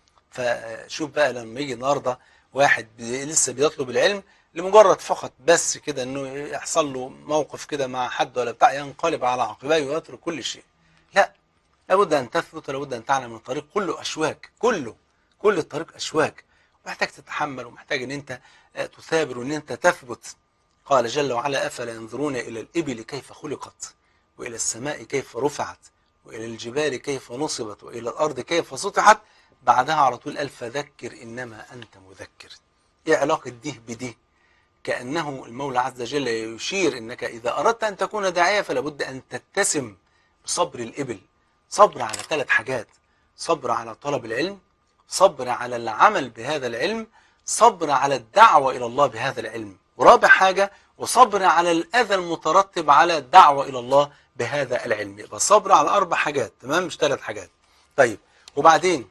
فشوف بقى لما يجي النهارده واحد بي- لسه بيطلب العلم لمجرد فقط بس كده انه يحصل له موقف كده مع حد ولا بتاع ينقلب على عقبيه ويترك كل شيء لا لابد ان تثبت ولابد ان تعلم ان الطريق كله اشواك كله كل الطريق اشواك محتاج تتحمل ومحتاج ان انت آه، تثابر وان انت تثبت قال جل وعلا افلا ينظرون الى الابل كيف خلقت والى السماء كيف رفعت والى الجبال كيف نصبت والى الارض كيف سطحت بعدها على طول قال فذكر انما انت مذكر ايه علاقه دي بدي كانه المولى عز وجل يشير انك اذا اردت ان تكون داعيه فلا بد ان تتسم بصبر الابل صبر على ثلاث حاجات صبر على طلب العلم صبر على العمل بهذا العلم صبر على الدعوة إلى الله بهذا العلم ورابع حاجة وصبر على الأذى المترتب على الدعوة إلى الله بهذا العلم يبقى صبر على أربع حاجات تمام مش ثلاث حاجات طيب وبعدين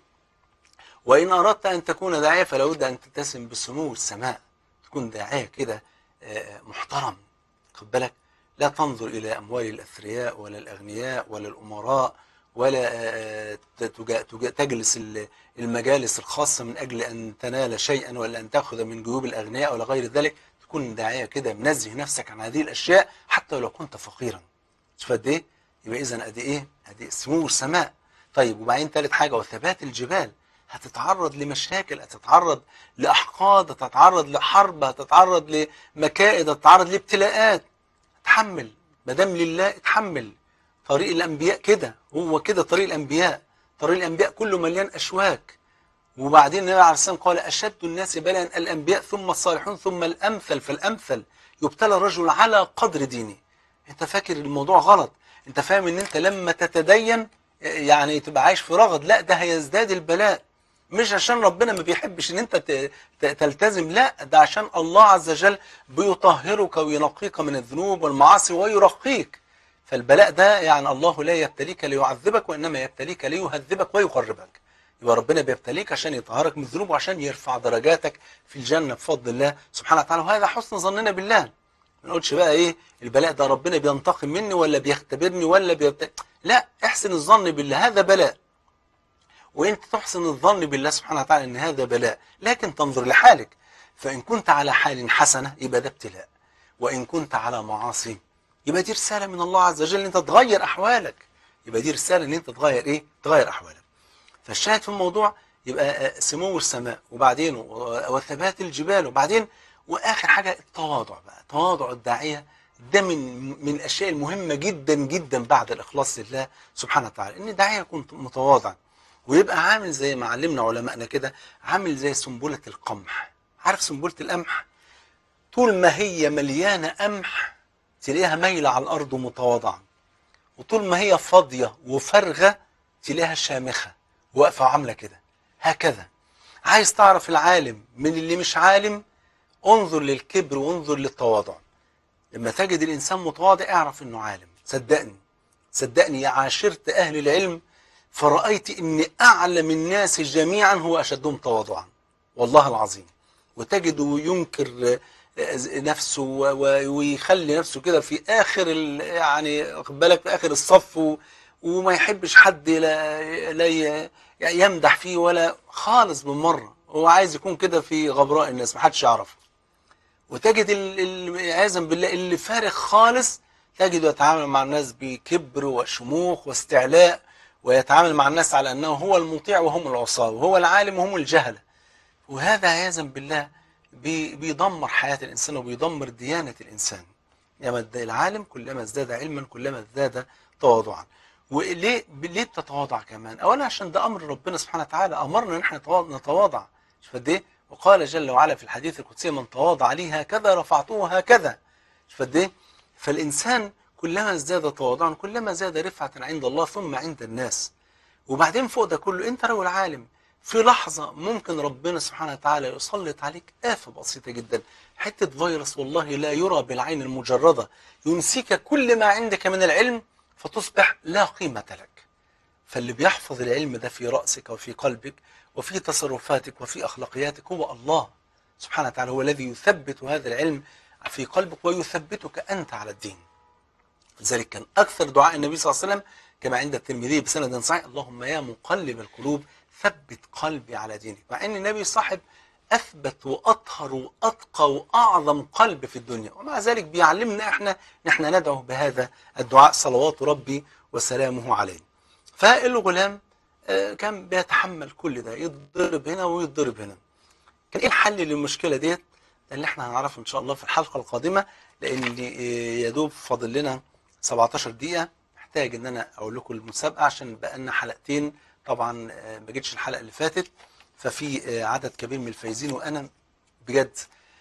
وإن أردت أن تكون داعية فلا بد أن تتسم بسمو السماء تكون داعية كده آه، محترم خد بالك لا تنظر إلى أموال الأثرياء ولا الأغنياء ولا الأمراء ولا آه، تج- تج- تجلس ال- المجالس الخاصة من أجل أن تنال شيئا ولا أن تأخذ من جيوب الأغنياء ولا غير ذلك تكون داعية كده منزه نفسك عن هذه الأشياء حتى ولو كنت فقيرا شوف قد إيه يبقى إذا قد إيه قد سمو السماء طيب وبعدين ثالث حاجة وثبات الجبال هتتعرض لمشاكل هتتعرض لأحقاد هتتعرض لحرب هتتعرض لمكائد هتتعرض لابتلاءات تحمل ما دام لله اتحمل طريق الانبياء كده هو كده طريق الانبياء طريق الانبياء كله مليان اشواك وبعدين النبي عليه الصلاه والسلام قال اشد الناس بلاء الانبياء ثم الصالحون ثم الامثل فالامثل يبتلى الرجل على قدر دينه انت فاكر الموضوع غلط انت فاهم ان انت لما تتدين يعني تبقى عايش في رغد لا ده هيزداد البلاء مش عشان ربنا ما بيحبش ان انت ت- ت- تلتزم لا ده عشان الله عز وجل بيطهرك وينقيك من الذنوب والمعاصي ويرقيك فالبلاء ده يعني الله لا يبتليك ليعذبك وانما يبتليك ليهذبك ويقربك يبقى ربنا بيبتليك عشان يطهرك من الذنوب وعشان يرفع درجاتك في الجنه بفضل الله سبحانه وتعالى وهذا حسن ظننا بالله ما نقولش بقى ايه البلاء ده ربنا بينتقم مني ولا بيختبرني ولا بيبت... لا احسن الظن بالله هذا بلاء وانت تحسن الظن بالله سبحانه وتعالى ان هذا بلاء لكن تنظر لحالك فان كنت على حال حسنه يبقى ده ابتلاء وان كنت على معاصي يبقى دي رساله من الله عز وجل ان انت تغير احوالك يبقى دي رساله ان انت تغير ايه تغير احوالك فالشاهد في الموضوع يبقى آه، سمو السماء وبعدين و- وثبات الجبال وبعدين واخر حاجه التواضع بقى تواضع الداعيه ده من من الاشياء المهمه جدا جدا بعد الاخلاص لله سبحانه وتعالى ان الداعيه يكون متواضع ويبقى عامل زي ما علمنا علمائنا كده عامل زي سنبله القمح عارف سنبله القمح طول ما هي مليانه قمح تلاقيها مايله على الارض متواضعه وطول ما هي فاضيه وفارغه تلاقيها شامخه واقفه وعامله كده هكذا عايز تعرف العالم من اللي مش عالم انظر للكبر وانظر للتواضع لما تجد الانسان متواضع اعرف انه عالم صدقني صدقني يا عاشرت اهل العلم فرأيت ان اعلم الناس جميعا هو اشدهم تواضعا والله العظيم وتجده ينكر نفسه و- و- ويخلي نفسه كده في اخر ال- يعني واخد بالك في اخر الصف و- وما يحبش حد لا لا ي- يمدح فيه ولا خالص بالمره هو عايز يكون كده في غبراء الناس ما حدش يعرفه وتجد ال- ال- عياذا بالله اللي فارغ خالص تجده يتعامل مع الناس بكبر وشموخ واستعلاء ويتعامل مع الناس على انه هو المطيع وهم العصاة وهو العالم وهم الجهلة وهذا عياذا بالله بي- بيدمر حياة الإنسان وبيدمر ديانة الإنسان يا مد- العالم كلما ازداد علما كلما ازداد تواضعا وليه ليه بتتواضع كمان اولا عشان ده امر ربنا سبحانه وتعالى امرنا ان احنا نتوا- نتواضع شوف قد ايه وقال جل وعلا في الحديث القدسي من تواضع لي هكذا رفعته هكذا شوف قد ايه فالانسان كلما ازداد تواضعا كلما زاد رفعه عند الله ثم عند الناس وبعدين فوق ده كله انت رجل عالم في لحظة ممكن ربنا سبحانه وتعالى يسلط عليك آفة بسيطة جدا حتة فيروس والله لا يرى بالعين المجردة ينسيك كل ما عندك من العلم فتصبح لا قيمة لك فاللي بيحفظ العلم ده في رأسك وفي قلبك وفي تصرفاتك وفي أخلاقياتك هو الله سبحانه وتعالى هو الذي يثبت هذا العلم في قلبك ويثبتك أنت على الدين لذلك كان أكثر دعاء النبي صلى الله عليه وسلم كما عند الترمذي بسند صحيح اللهم يا مقلب القلوب ثبت قلبي على دينك مع أن النبي صاحب أثبت وأطهر وأتقى وأعظم قلب في الدنيا ومع ذلك بيعلمنا إحنا نحن ندعو بهذا الدعاء صلوات ربي وسلامه عليه فالغلام آه، كان بيتحمل كل ده يتضرب هنا ويتضرب هنا كان ايه الحل للمشكله ديت ده اللي احنا هنعرفه ان شاء الله في الحلقه القادمه لان اللي آه، يا دوب فاضل لنا 17 دقيقه محتاج ان انا اقول لكم المسابقه عشان بقى لنا حلقتين طبعا آه، ما جيتش الحلقه اللي فاتت ففي آه، عدد كبير من الفايزين وانا بجد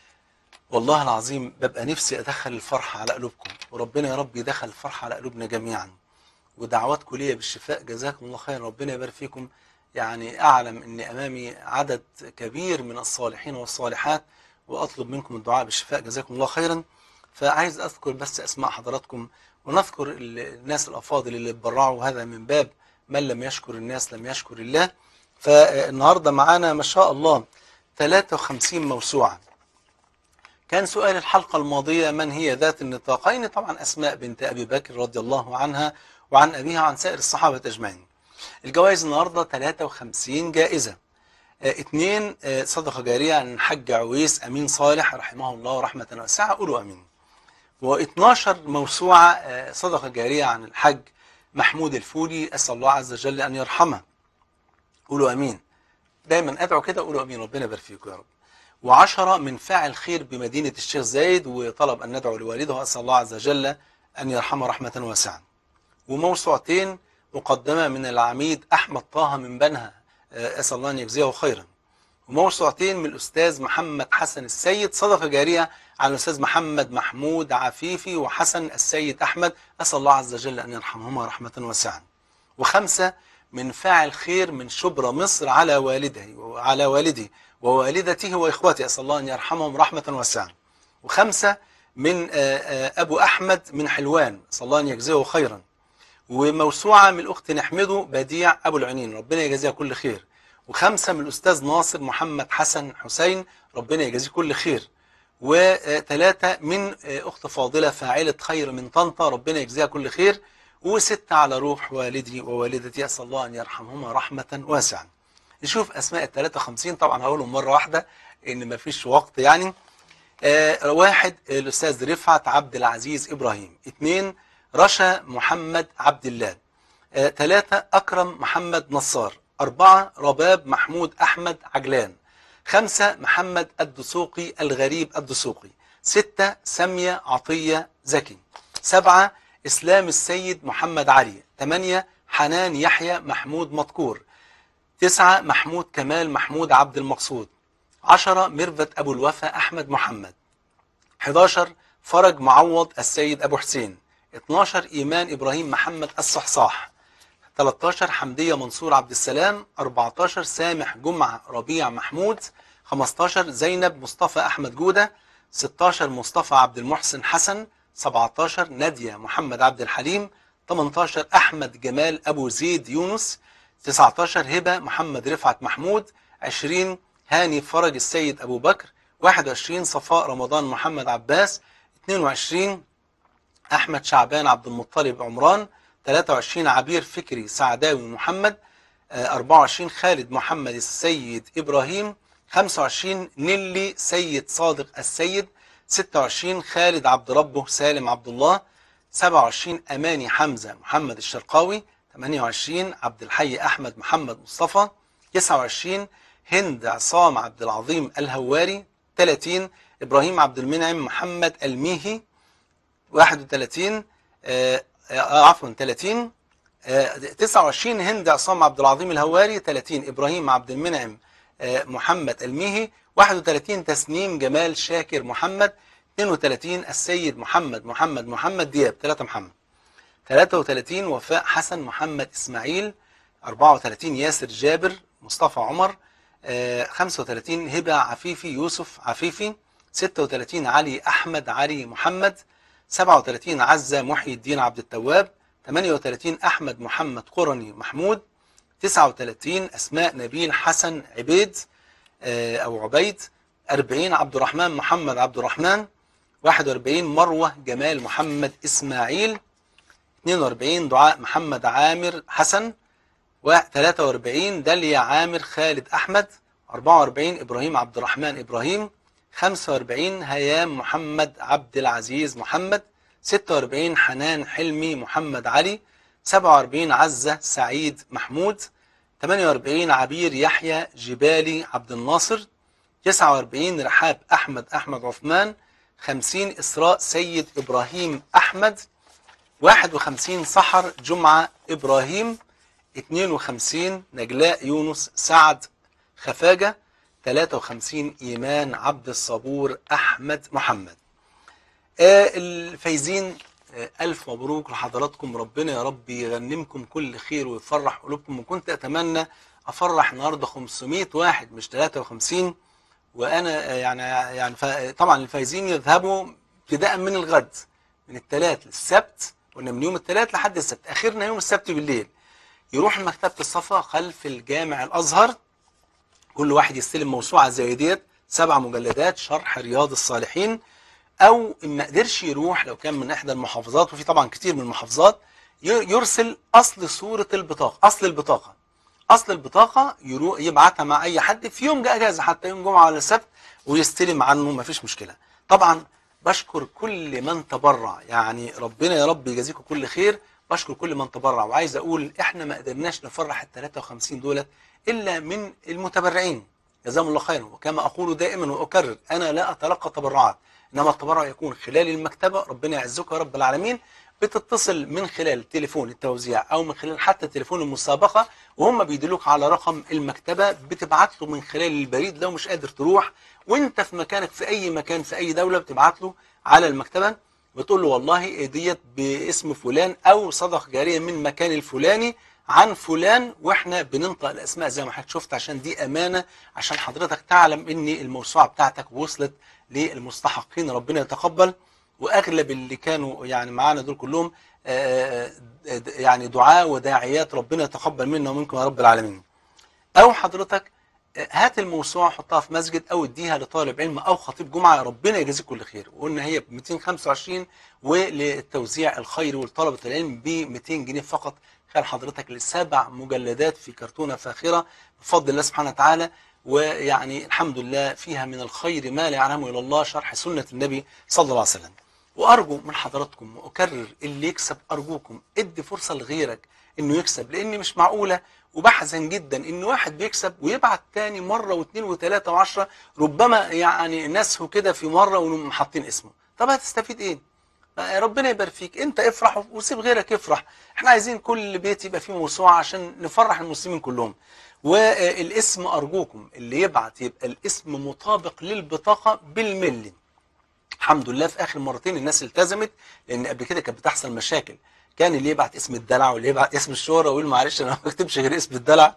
والله العظيم ببقى نفسي ادخل الفرحه على قلوبكم وربنا يا رب يدخل الفرحه على قلوبنا جميعا ودعواتكم ليا بالشفاء جزاكم الله خير ربنا يبارك فيكم يعني اعلم ان امامي عدد كبير من الصالحين والصالحات واطلب منكم الدعاء بالشفاء جزاكم الله خيرا فعايز اذكر بس اسماء حضراتكم ونذكر ال- الناس الافاضل اللي اتبرعوا هذا من باب من لم يشكر الناس لم يشكر الله فالنهارده معانا ما شاء الله 53 موسوعه كان سؤال الحلقة الماضية من هي ذات النطاقين طبعا أسماء بنت أبي بكر رضي الله عنها وعن أبيها وعن سائر الصحابة أجمعين الجوائز النهاردة 53 جائزة آه، اثنين آه، صدقة جارية عن الحاج عويس أمين صالح رحمه الله رحمة واسعة قولوا أمين و12 موسوعة آه، صدقة جارية عن الحاج محمود الفولي أسأل الله عز وجل أن يرحمه قولوا أمين دايما أدعو كده قولوا أمين ربنا يبارك فيكم يا رب وعشرة من فاعل خير بمدينة الشيخ زايد وطلب أن ندعو لوالده أسأل الله عز وجل أن يرحمه رحمة واسعة وموسوعتين مقدمة من العميد أحمد طه من بنها آه، أسأل الله أن يجزيه خيرا وموسوعتين من الأستاذ محمد حسن السيد صدقة جارية عن الأستاذ محمد محمود عفيفي وحسن السيد أحمد أسأل الله عز وجل أن يرحمهما رحمة واسعة وخمسة من فاعل خير من شبرا مصر على والده وعلى والده ووالدته وإخوته أسأل الله أن يرحمهم رحمة واسعة وخمسة من آه، آه، أبو أحمد من حلوان أسأل الله أن يجزيه خيرا وموسوعة من الأخت نحمده بديع أبو العنين ربنا يجزيها كل خير وخمسة من الأستاذ ناصر محمد حسن حسين ربنا يجزيه كل خير وثلاثة من أخت فاضلة فاعلة خير من طنطا ربنا يجزيها كل خير وستة على روح والدي ووالدتي أسأل الله أن يرحمهما رحمة واسعة نشوف أسماء ال 53 طبعا هقولهم مرة واحدة إن مفيش وقت يعني آه، واحد الأستاذ رفعت عبد العزيز إبراهيم اثنين رشا محمد عبد الله آه، ثلاثة أكرم محمد نصار أربعة رباب محمود أحمد عجلان خمسة محمد الدسوقي الغريب الدسوقي ستة سامية عطية زكي سبعة إسلام السيد محمد علي ثمانية حنان يحيى محمود مذكور تسعة محمود كمال محمود عبد المقصود عشرة ميرفت أبو الوفا أحمد محمد 11 فرج معوض السيد أبو حسين 12 إيمان إبراهيم محمد الصحصاح 13 حمدية منصور عبد السلام 14 سامح جمعة ربيع محمود 15 زينب مصطفى أحمد جودة 16 مصطفى عبد المحسن حسن 17 نادية محمد عبد الحليم 18 أحمد جمال أبو زيد يونس 19 هبة محمد رفعت محمود 20 هاني فرج السيد أبو بكر 21 صفاء رمضان محمد عباس 22 أحمد شعبان عبد المطلب عمران 23 عبير فكري سعداوي محمد آه، 24 خالد محمد السيد إبراهيم 25 نيلي سيد صادق السيد 26 خالد عبد ربه سالم عبد الله 27 أماني حمزة محمد الشرقاوي 28 عبد الحي أحمد محمد مصطفى 29 هند عصام عبد العظيم الهواري 30 إبراهيم عبد المنعم محمد الميهي 31 آه، آه، عفوا 30 آه، 29 هند عصام عبد العظيم الهواري 30 إبراهيم عبد المنعم آه، محمد الميهي 31 تسنيم جمال شاكر محمد 32 السيد محمد محمد محمد دياب 3 محمد 33 وفاء حسن محمد إسماعيل 34 ياسر جابر مصطفى عمر آه، 35 هبة عفيفي يوسف عفيفي 36 علي أحمد علي محمد 37 عزة محي الدين عبد التواب 38 أحمد محمد قرني محمود 39 أسماء نبيل حسن عبيد آه، أو عبيد 40 عبد الرحمن محمد عبد الرحمن 41 مروة جمال محمد إسماعيل 42 دعاء محمد عامر حسن و43 داليا عامر خالد أحمد 44 إبراهيم عبد الرحمن إبراهيم 45 هيام محمد عبد العزيز محمد 46 حنان حلمي محمد علي 47 عزة سعيد محمود 48 عبير يحيى جبالي عبد الناصر 49 رحاب أحمد أحمد عثمان 50 إسراء سيد إبراهيم أحمد 51 سحر جمعة إبراهيم 52 نجلاء يونس سعد خفاجة 53 إيمان عبد الصبور أحمد محمد آه، الفايزين آه، ألف مبروك لحضراتكم ربنا يا رب يغنمكم كل خير ويفرح قلوبكم وكنت أتمنى أفرح النهاردة 500 واحد مش 53 وأنا آه، يعني يعني ف- طبعا الفايزين يذهبوا ابتداء من الغد من الثلاث للسبت قلنا من يوم الثلاث لحد السبت آخرنا يوم السبت بالليل يروح مكتبة الصفا خلف الجامع الأزهر كل واحد يستلم موسوعة زي ديت سبع مجلدات شرح رياض الصالحين او ان ما قدرش يروح لو كان من احدى المحافظات وفي طبعا كتير من المحافظات ي- يرسل اصل صورة البطاقة اصل البطاقة اصل البطاقة يروح يبعتها مع اي حد في يوم اجازة حتى يوم جمعة ولا سبت ويستلم عنه مفيش مشكلة طبعا بشكر كل من تبرع يعني ربنا يا رب يجازيكم كل خير بشكر كل من تبرع وعايز اقول احنا ما قدرناش نفرح ال 53 دولت الا من المتبرعين جزاهم الله خيرا وكما اقول دائما واكرر انا لا اتلقى تبرعات انما التبرع يكون خلال المكتبه ربنا يعزكم يا رب العالمين بتتصل من خلال تليفون التوزيع او من خلال حتى تليفون المسابقه وهم بيدلوك على رقم المكتبه بتبعت له من خلال البريد لو مش قادر تروح وانت في مكانك في اي مكان في اي دوله بتبعت له على المكتبه بتقول له والله ديت باسم فلان او صدقه جاريه من مكان الفلاني عن فلان واحنا بننطق الاسماء زي ما حضرتك شفت عشان دي امانه عشان حضرتك تعلم ان الموسوعه بتاعتك وصلت للمستحقين ربنا يتقبل واغلب اللي كانوا يعني معانا دول كلهم آه، آه، يعني دعاء وداعيات ربنا يتقبل منا ومنكم يا رب العالمين او حضرتك آه، هات الموسوعه حطها في مسجد او اديها لطالب علم او خطيب جمعه ربنا يجازيك كل خير وقلنا هي ب 225 وللتوزيع الخيري ولطلبه العلم ب 200 جنيه فقط خير حضرتك لسبع مجلدات في كرتونه فاخره بفضل الله سبحانه وتعالى ويعني الحمد لله فيها من الخير ما لا يعلمه الا الله شرح سنه النبي صلى الله عليه وسلم وارجو من حضراتكم واكرر اللي يكسب ارجوكم ادي فرصه لغيرك انه يكسب لان مش معقوله وبحزن جدا ان واحد بيكسب ويبعت تاني مره واثنين وثلاثه وعشره ربما يعني نسهوا كده في مره ونقوم حاطين اسمه طب هتستفيد ايه؟ ربنا يبارك فيك انت افرح وسيب غيرك يفرح احنا عايزين كل بيت يبقى فيه موسوعه عشان نفرح المسلمين كلهم والاسم ارجوكم اللي يبعت يبقى الاسم مطابق للبطاقه بالملي الحمد لله في اخر مرتين الناس التزمت لان قبل كده كانت بتحصل مشاكل كان اللي يبعت اسم الدلع واللي يبعت اسم الشهرة ويقول معلش انا ما بكتبش غير اسم الدلع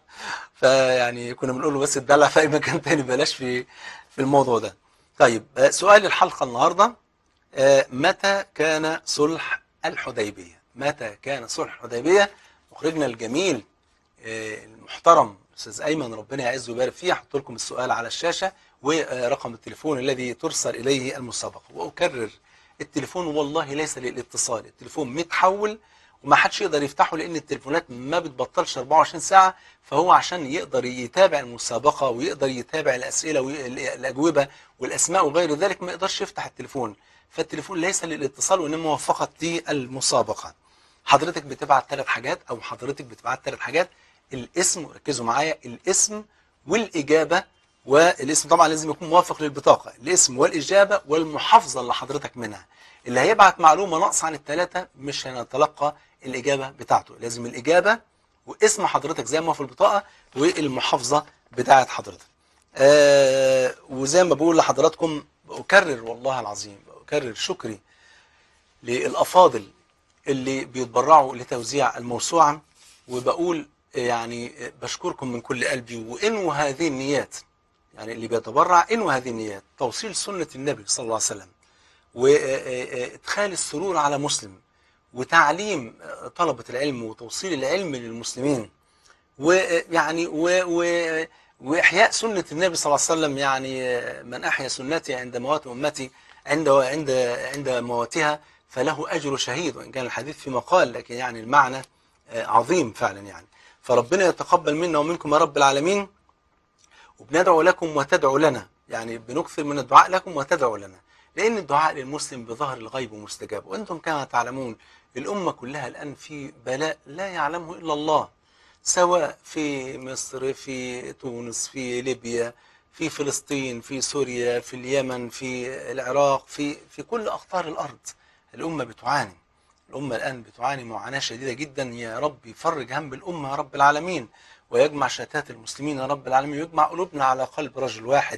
فيعني كنا بنقول له بس الدلع في اي مكان تاني بلاش في في الموضوع ده طيب آه، سؤال الحلقه النهارده آه، متى كان صلح الحديبيه متى كان صلح الحديبيه مخرجنا الجميل آه، المحترم استاذ ايمن ربنا يعزه ويبارك فيه احط لكم السؤال على الشاشه ورقم التليفون الذي ترسل اليه المسابقه واكرر التليفون والله ليس للاتصال التليفون متحول وما حدش يقدر يفتحه لان التليفونات ما بتبطلش 24 ساعه فهو عشان يقدر يتابع المسابقه ويقدر يتابع الاسئله والاجوبه والاسماء وغير ذلك ما يقدرش يفتح التليفون فالتليفون ليس للاتصال وانما هو فقط للمسابقه حضرتك بتبعت ثلاث حاجات او حضرتك بتبعت ثلاث حاجات الاسم ركزوا معايا الاسم والاجابه والاسم طبعا لازم يكون موافق للبطاقه الاسم والاجابه والمحافظه اللي حضرتك منها اللي هيبعت معلومه ناقصه عن الثلاثه مش هنتلقى الاجابه بتاعته لازم الاجابه واسم حضرتك زي ما هو في البطاقه والمحافظه بتاعه حضرتك آه وزي ما بقول لحضراتكم بكرر والله العظيم بكرر شكري للافاضل اللي بيتبرعوا لتوزيع الموسوعه وبقول يعني بشكركم من كل قلبي وانووا هذه النيات يعني اللي بيتبرع انووا هذه النيات توصيل سنه النبي صلى الله عليه وسلم وادخال السرور على مسلم وتعليم طلبة العلم وتوصيل العلم للمسلمين ويعني و و وإحياء سنة النبي صلى الله عليه وسلم يعني من أحيا سنتي عند موات أمتي عند عند عند مواتها فله أجر شهيد وإن كان الحديث في مقال لكن يعني المعنى عظيم فعلا يعني فربنا يتقبل منا ومنكم يا رب العالمين وبندعو لكم وتدعو لنا يعني بنكثر من الدعاء لكم وتدعو لنا لأن الدعاء للمسلم بظهر الغيب مستجاب وأنتم كما تعلمون الأمة كلها الآن في بلاء لا يعلمه إلا الله سواء في مصر في تونس في ليبيا في فلسطين في سوريا في اليمن في العراق في في كل أقطار الأرض الأمة بتعاني الأمة الآن بتعاني معاناة شديدة جدا يا رب يفرج هم الأمة يا رب العالمين ويجمع شتات المسلمين يا رب العالمين ويجمع قلوبنا على قلب رجل واحد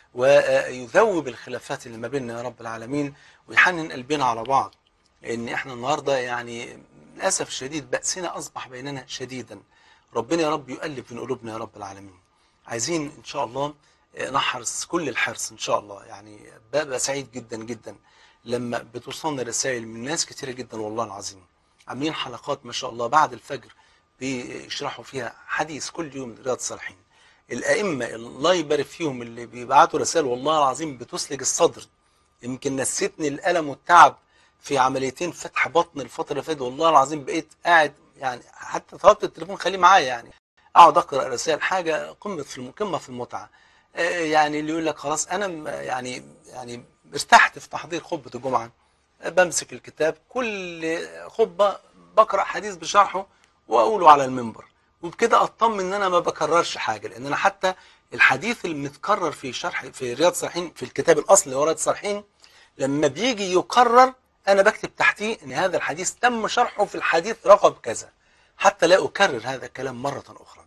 ويذوب الخلافات اللي ما بيننا يا رب العالمين ويحنن قلبنا على بعض لأن احنا النهاردة يعني للأسف الشديد بأسنا أصبح بيننا شديدا ربنا يا رب يؤلف من قلوبنا يا رب العالمين عايزين إن شاء الله نحرص كل الحرص إن شاء الله يعني ببقى سعيد جدا جدا لما بتوصلنا رسائل من ناس كتيرة جدا والله العظيم عاملين حلقات ما شاء الله بعد الفجر بيشرحوا فيها حديث كل يوم رياض الصالحين الأئمة الله يبارك فيهم اللي بيبعتوا رسائل والله العظيم بتسلج الصدر يمكن نسيتني الألم والتعب في عمليتين فتح بطن الفترة اللي فاتت والله العظيم بقيت قاعد يعني حتى طلبت التليفون خليه معايا يعني اقعد اقرا رسائل حاجه قمه في قمه في المتعه يعني اللي يقول لك خلاص انا يعني يعني ارتحت في تحضير خطبه الجمعه بمسك الكتاب كل خطبه بقرا حديث بشرحه واقوله على المنبر وبكده اطمن ان انا ما بكررش حاجه لان انا حتى الحديث المتكرر في شرح في رياض الصالحين في الكتاب الاصلي اللي هو رياض الصالحين لما بيجي يكرر انا بكتب تحتيه ان هذا الحديث تم شرحه في الحديث رقم كذا حتى لا اكرر هذا الكلام مره اخرى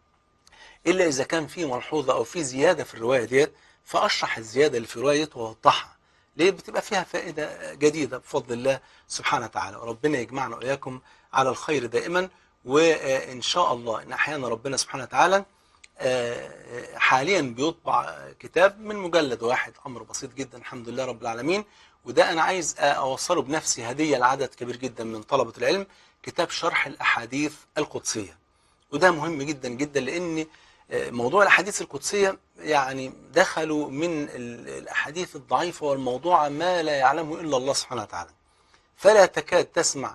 الا اذا كان في ملحوظه او في زياده في الروايه ديت فاشرح الزياده اللي في الروايه واوضحها ليه بتبقى فيها فائده جديده بفضل الله سبحانه وتعالى وربنا يجمعنا واياكم على الخير دائما وان شاء الله ان احيانا ربنا سبحانه وتعالى حاليا بيطبع كتاب من مجلد واحد امر بسيط جدا الحمد لله رب العالمين وده انا عايز اوصله بنفسي هديه لعدد كبير جدا من طلبه العلم كتاب شرح الاحاديث القدسيه وده مهم جدا جدا لان موضوع الاحاديث القدسيه يعني دخلوا من الاحاديث الضعيفه والموضوع ما لا يعلمه الا الله سبحانه وتعالى فلا تكاد تسمع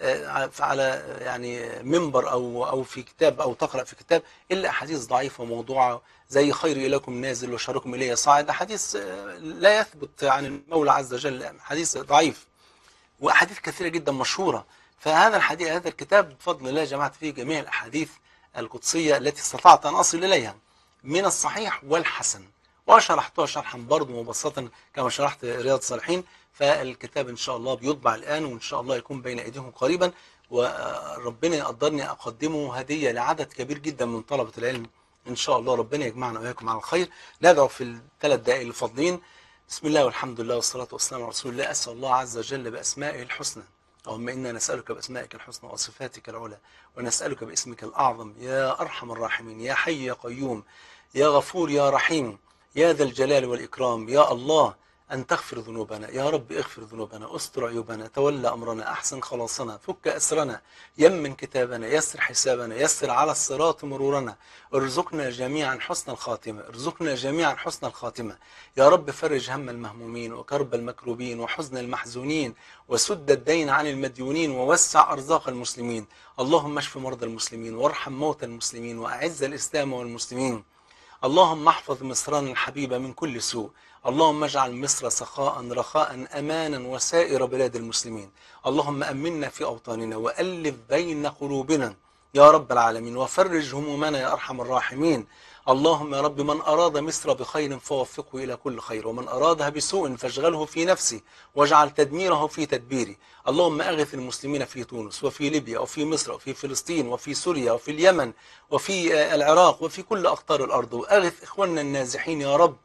على يعني منبر او او في كتاب او تقرا في كتاب الا احاديث ضعيفه موضوعه زي خير اليكم نازل وشركم الي صاعد احاديث لا يثبت عن المولى عز وجل حديث ضعيف واحاديث كثيره جدا مشهوره فهذا الحديث هذا الكتاب بفضل الله جمعت فيه جميع الاحاديث القدسيه التي استطعت ان اصل اليها من الصحيح والحسن وشرحتها شرحا برضه مبسطا كما شرحت رياض الصالحين فالكتاب ان شاء الله بيطبع الان وان شاء الله يكون بين ايديهم قريبا وربنا يقدرني اقدمه هديه لعدد كبير جدا من طلبه العلم ان شاء الله ربنا يجمعنا واياكم على الخير ندعو في الثلاث دقائق الفاضلين بسم الله والحمد لله والصلاه والسلام على رسول الله اسال الله عز وجل باسمائه الحسنى اللهم انا نسالك باسمائك الحسنى وصفاتك العلى ونسالك باسمك الاعظم يا ارحم الراحمين يا حي يا قيوم يا غفور يا رحيم يا ذا الجلال والاكرام يا الله أن تغفر ذنوبنا يا رب اغفر ذنوبنا استر عيوبنا تولى أمرنا أحسن خلاصنا فك أسرنا يمن كتابنا يسر حسابنا يسر على الصراط مرورنا ارزقنا جميعا حسن الخاتمة ارزقنا جميعا حسن الخاتمة يا رب فرج هم المهمومين وكرب المكروبين وحزن المحزونين وسد الدين عن المديونين ووسع أرزاق المسلمين اللهم اشف مرضى المسلمين وارحم موتى المسلمين وأعز الإسلام والمسلمين اللهم احفظ مصرنا الحبيبة من كل سوء اللهم اجعل مصر سخاء رخاء أمانا وسائر بلاد المسلمين اللهم أمنا في أوطاننا وألف بين قلوبنا يا رب العالمين وفرج همومنا يا أرحم الراحمين اللهم يا رب من أراد مصر بخير فوفقه إلى كل خير ومن أرادها بسوء فاشغله في نفسه واجعل تدميره في تدبيره اللهم أغث المسلمين في تونس وفي ليبيا وفي مصر وفي فلسطين وفي سوريا وفي اليمن وفي العراق وفي كل أقطار الأرض وأغث إخواننا النازحين يا رب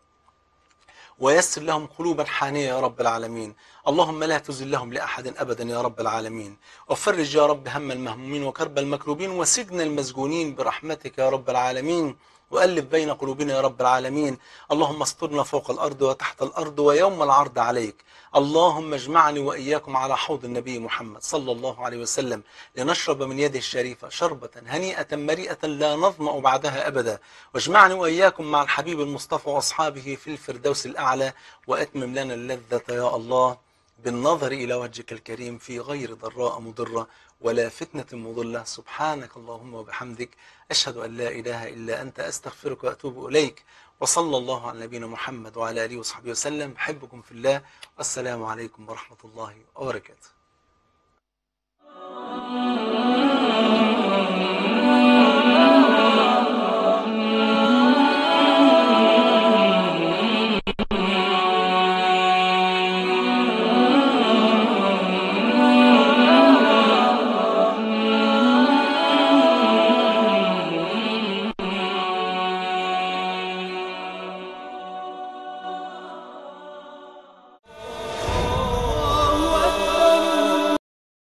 ويسر لهم قلوبا حانية يا رب العالمين اللهم لا تزلهم لأحد أبدا يا رب العالمين وفرج يا رب هم المهمومين وكرب المكروبين وسجن المسجونين برحمتك يا رب العالمين وألف بين قلوبنا يا رب العالمين اللهم استرنا فوق الأرض وتحت الأرض ويوم العرض عليك اللهم اجمعني وإياكم على حوض النبي محمد صلى الله عليه وسلم لنشرب من يده الشريفة شربة هنيئة مريئة لا نظمأ بعدها أبدا واجمعني وإياكم مع الحبيب المصطفى وأصحابه في الفردوس الأعلى وأتمم لنا اللذة يا الله بالنظر إلى وجهك الكريم في غير ضراء مضرة ولا فتنة مضلة سبحانك اللهم وبحمدك أشهد أن لا إله إلا أنت أستغفرك وأتوب إليك وصلى الله على نبينا محمد وعلى آله وصحبه وسلم بحبكم في الله والسلام عليكم ورحمة الله وبركاته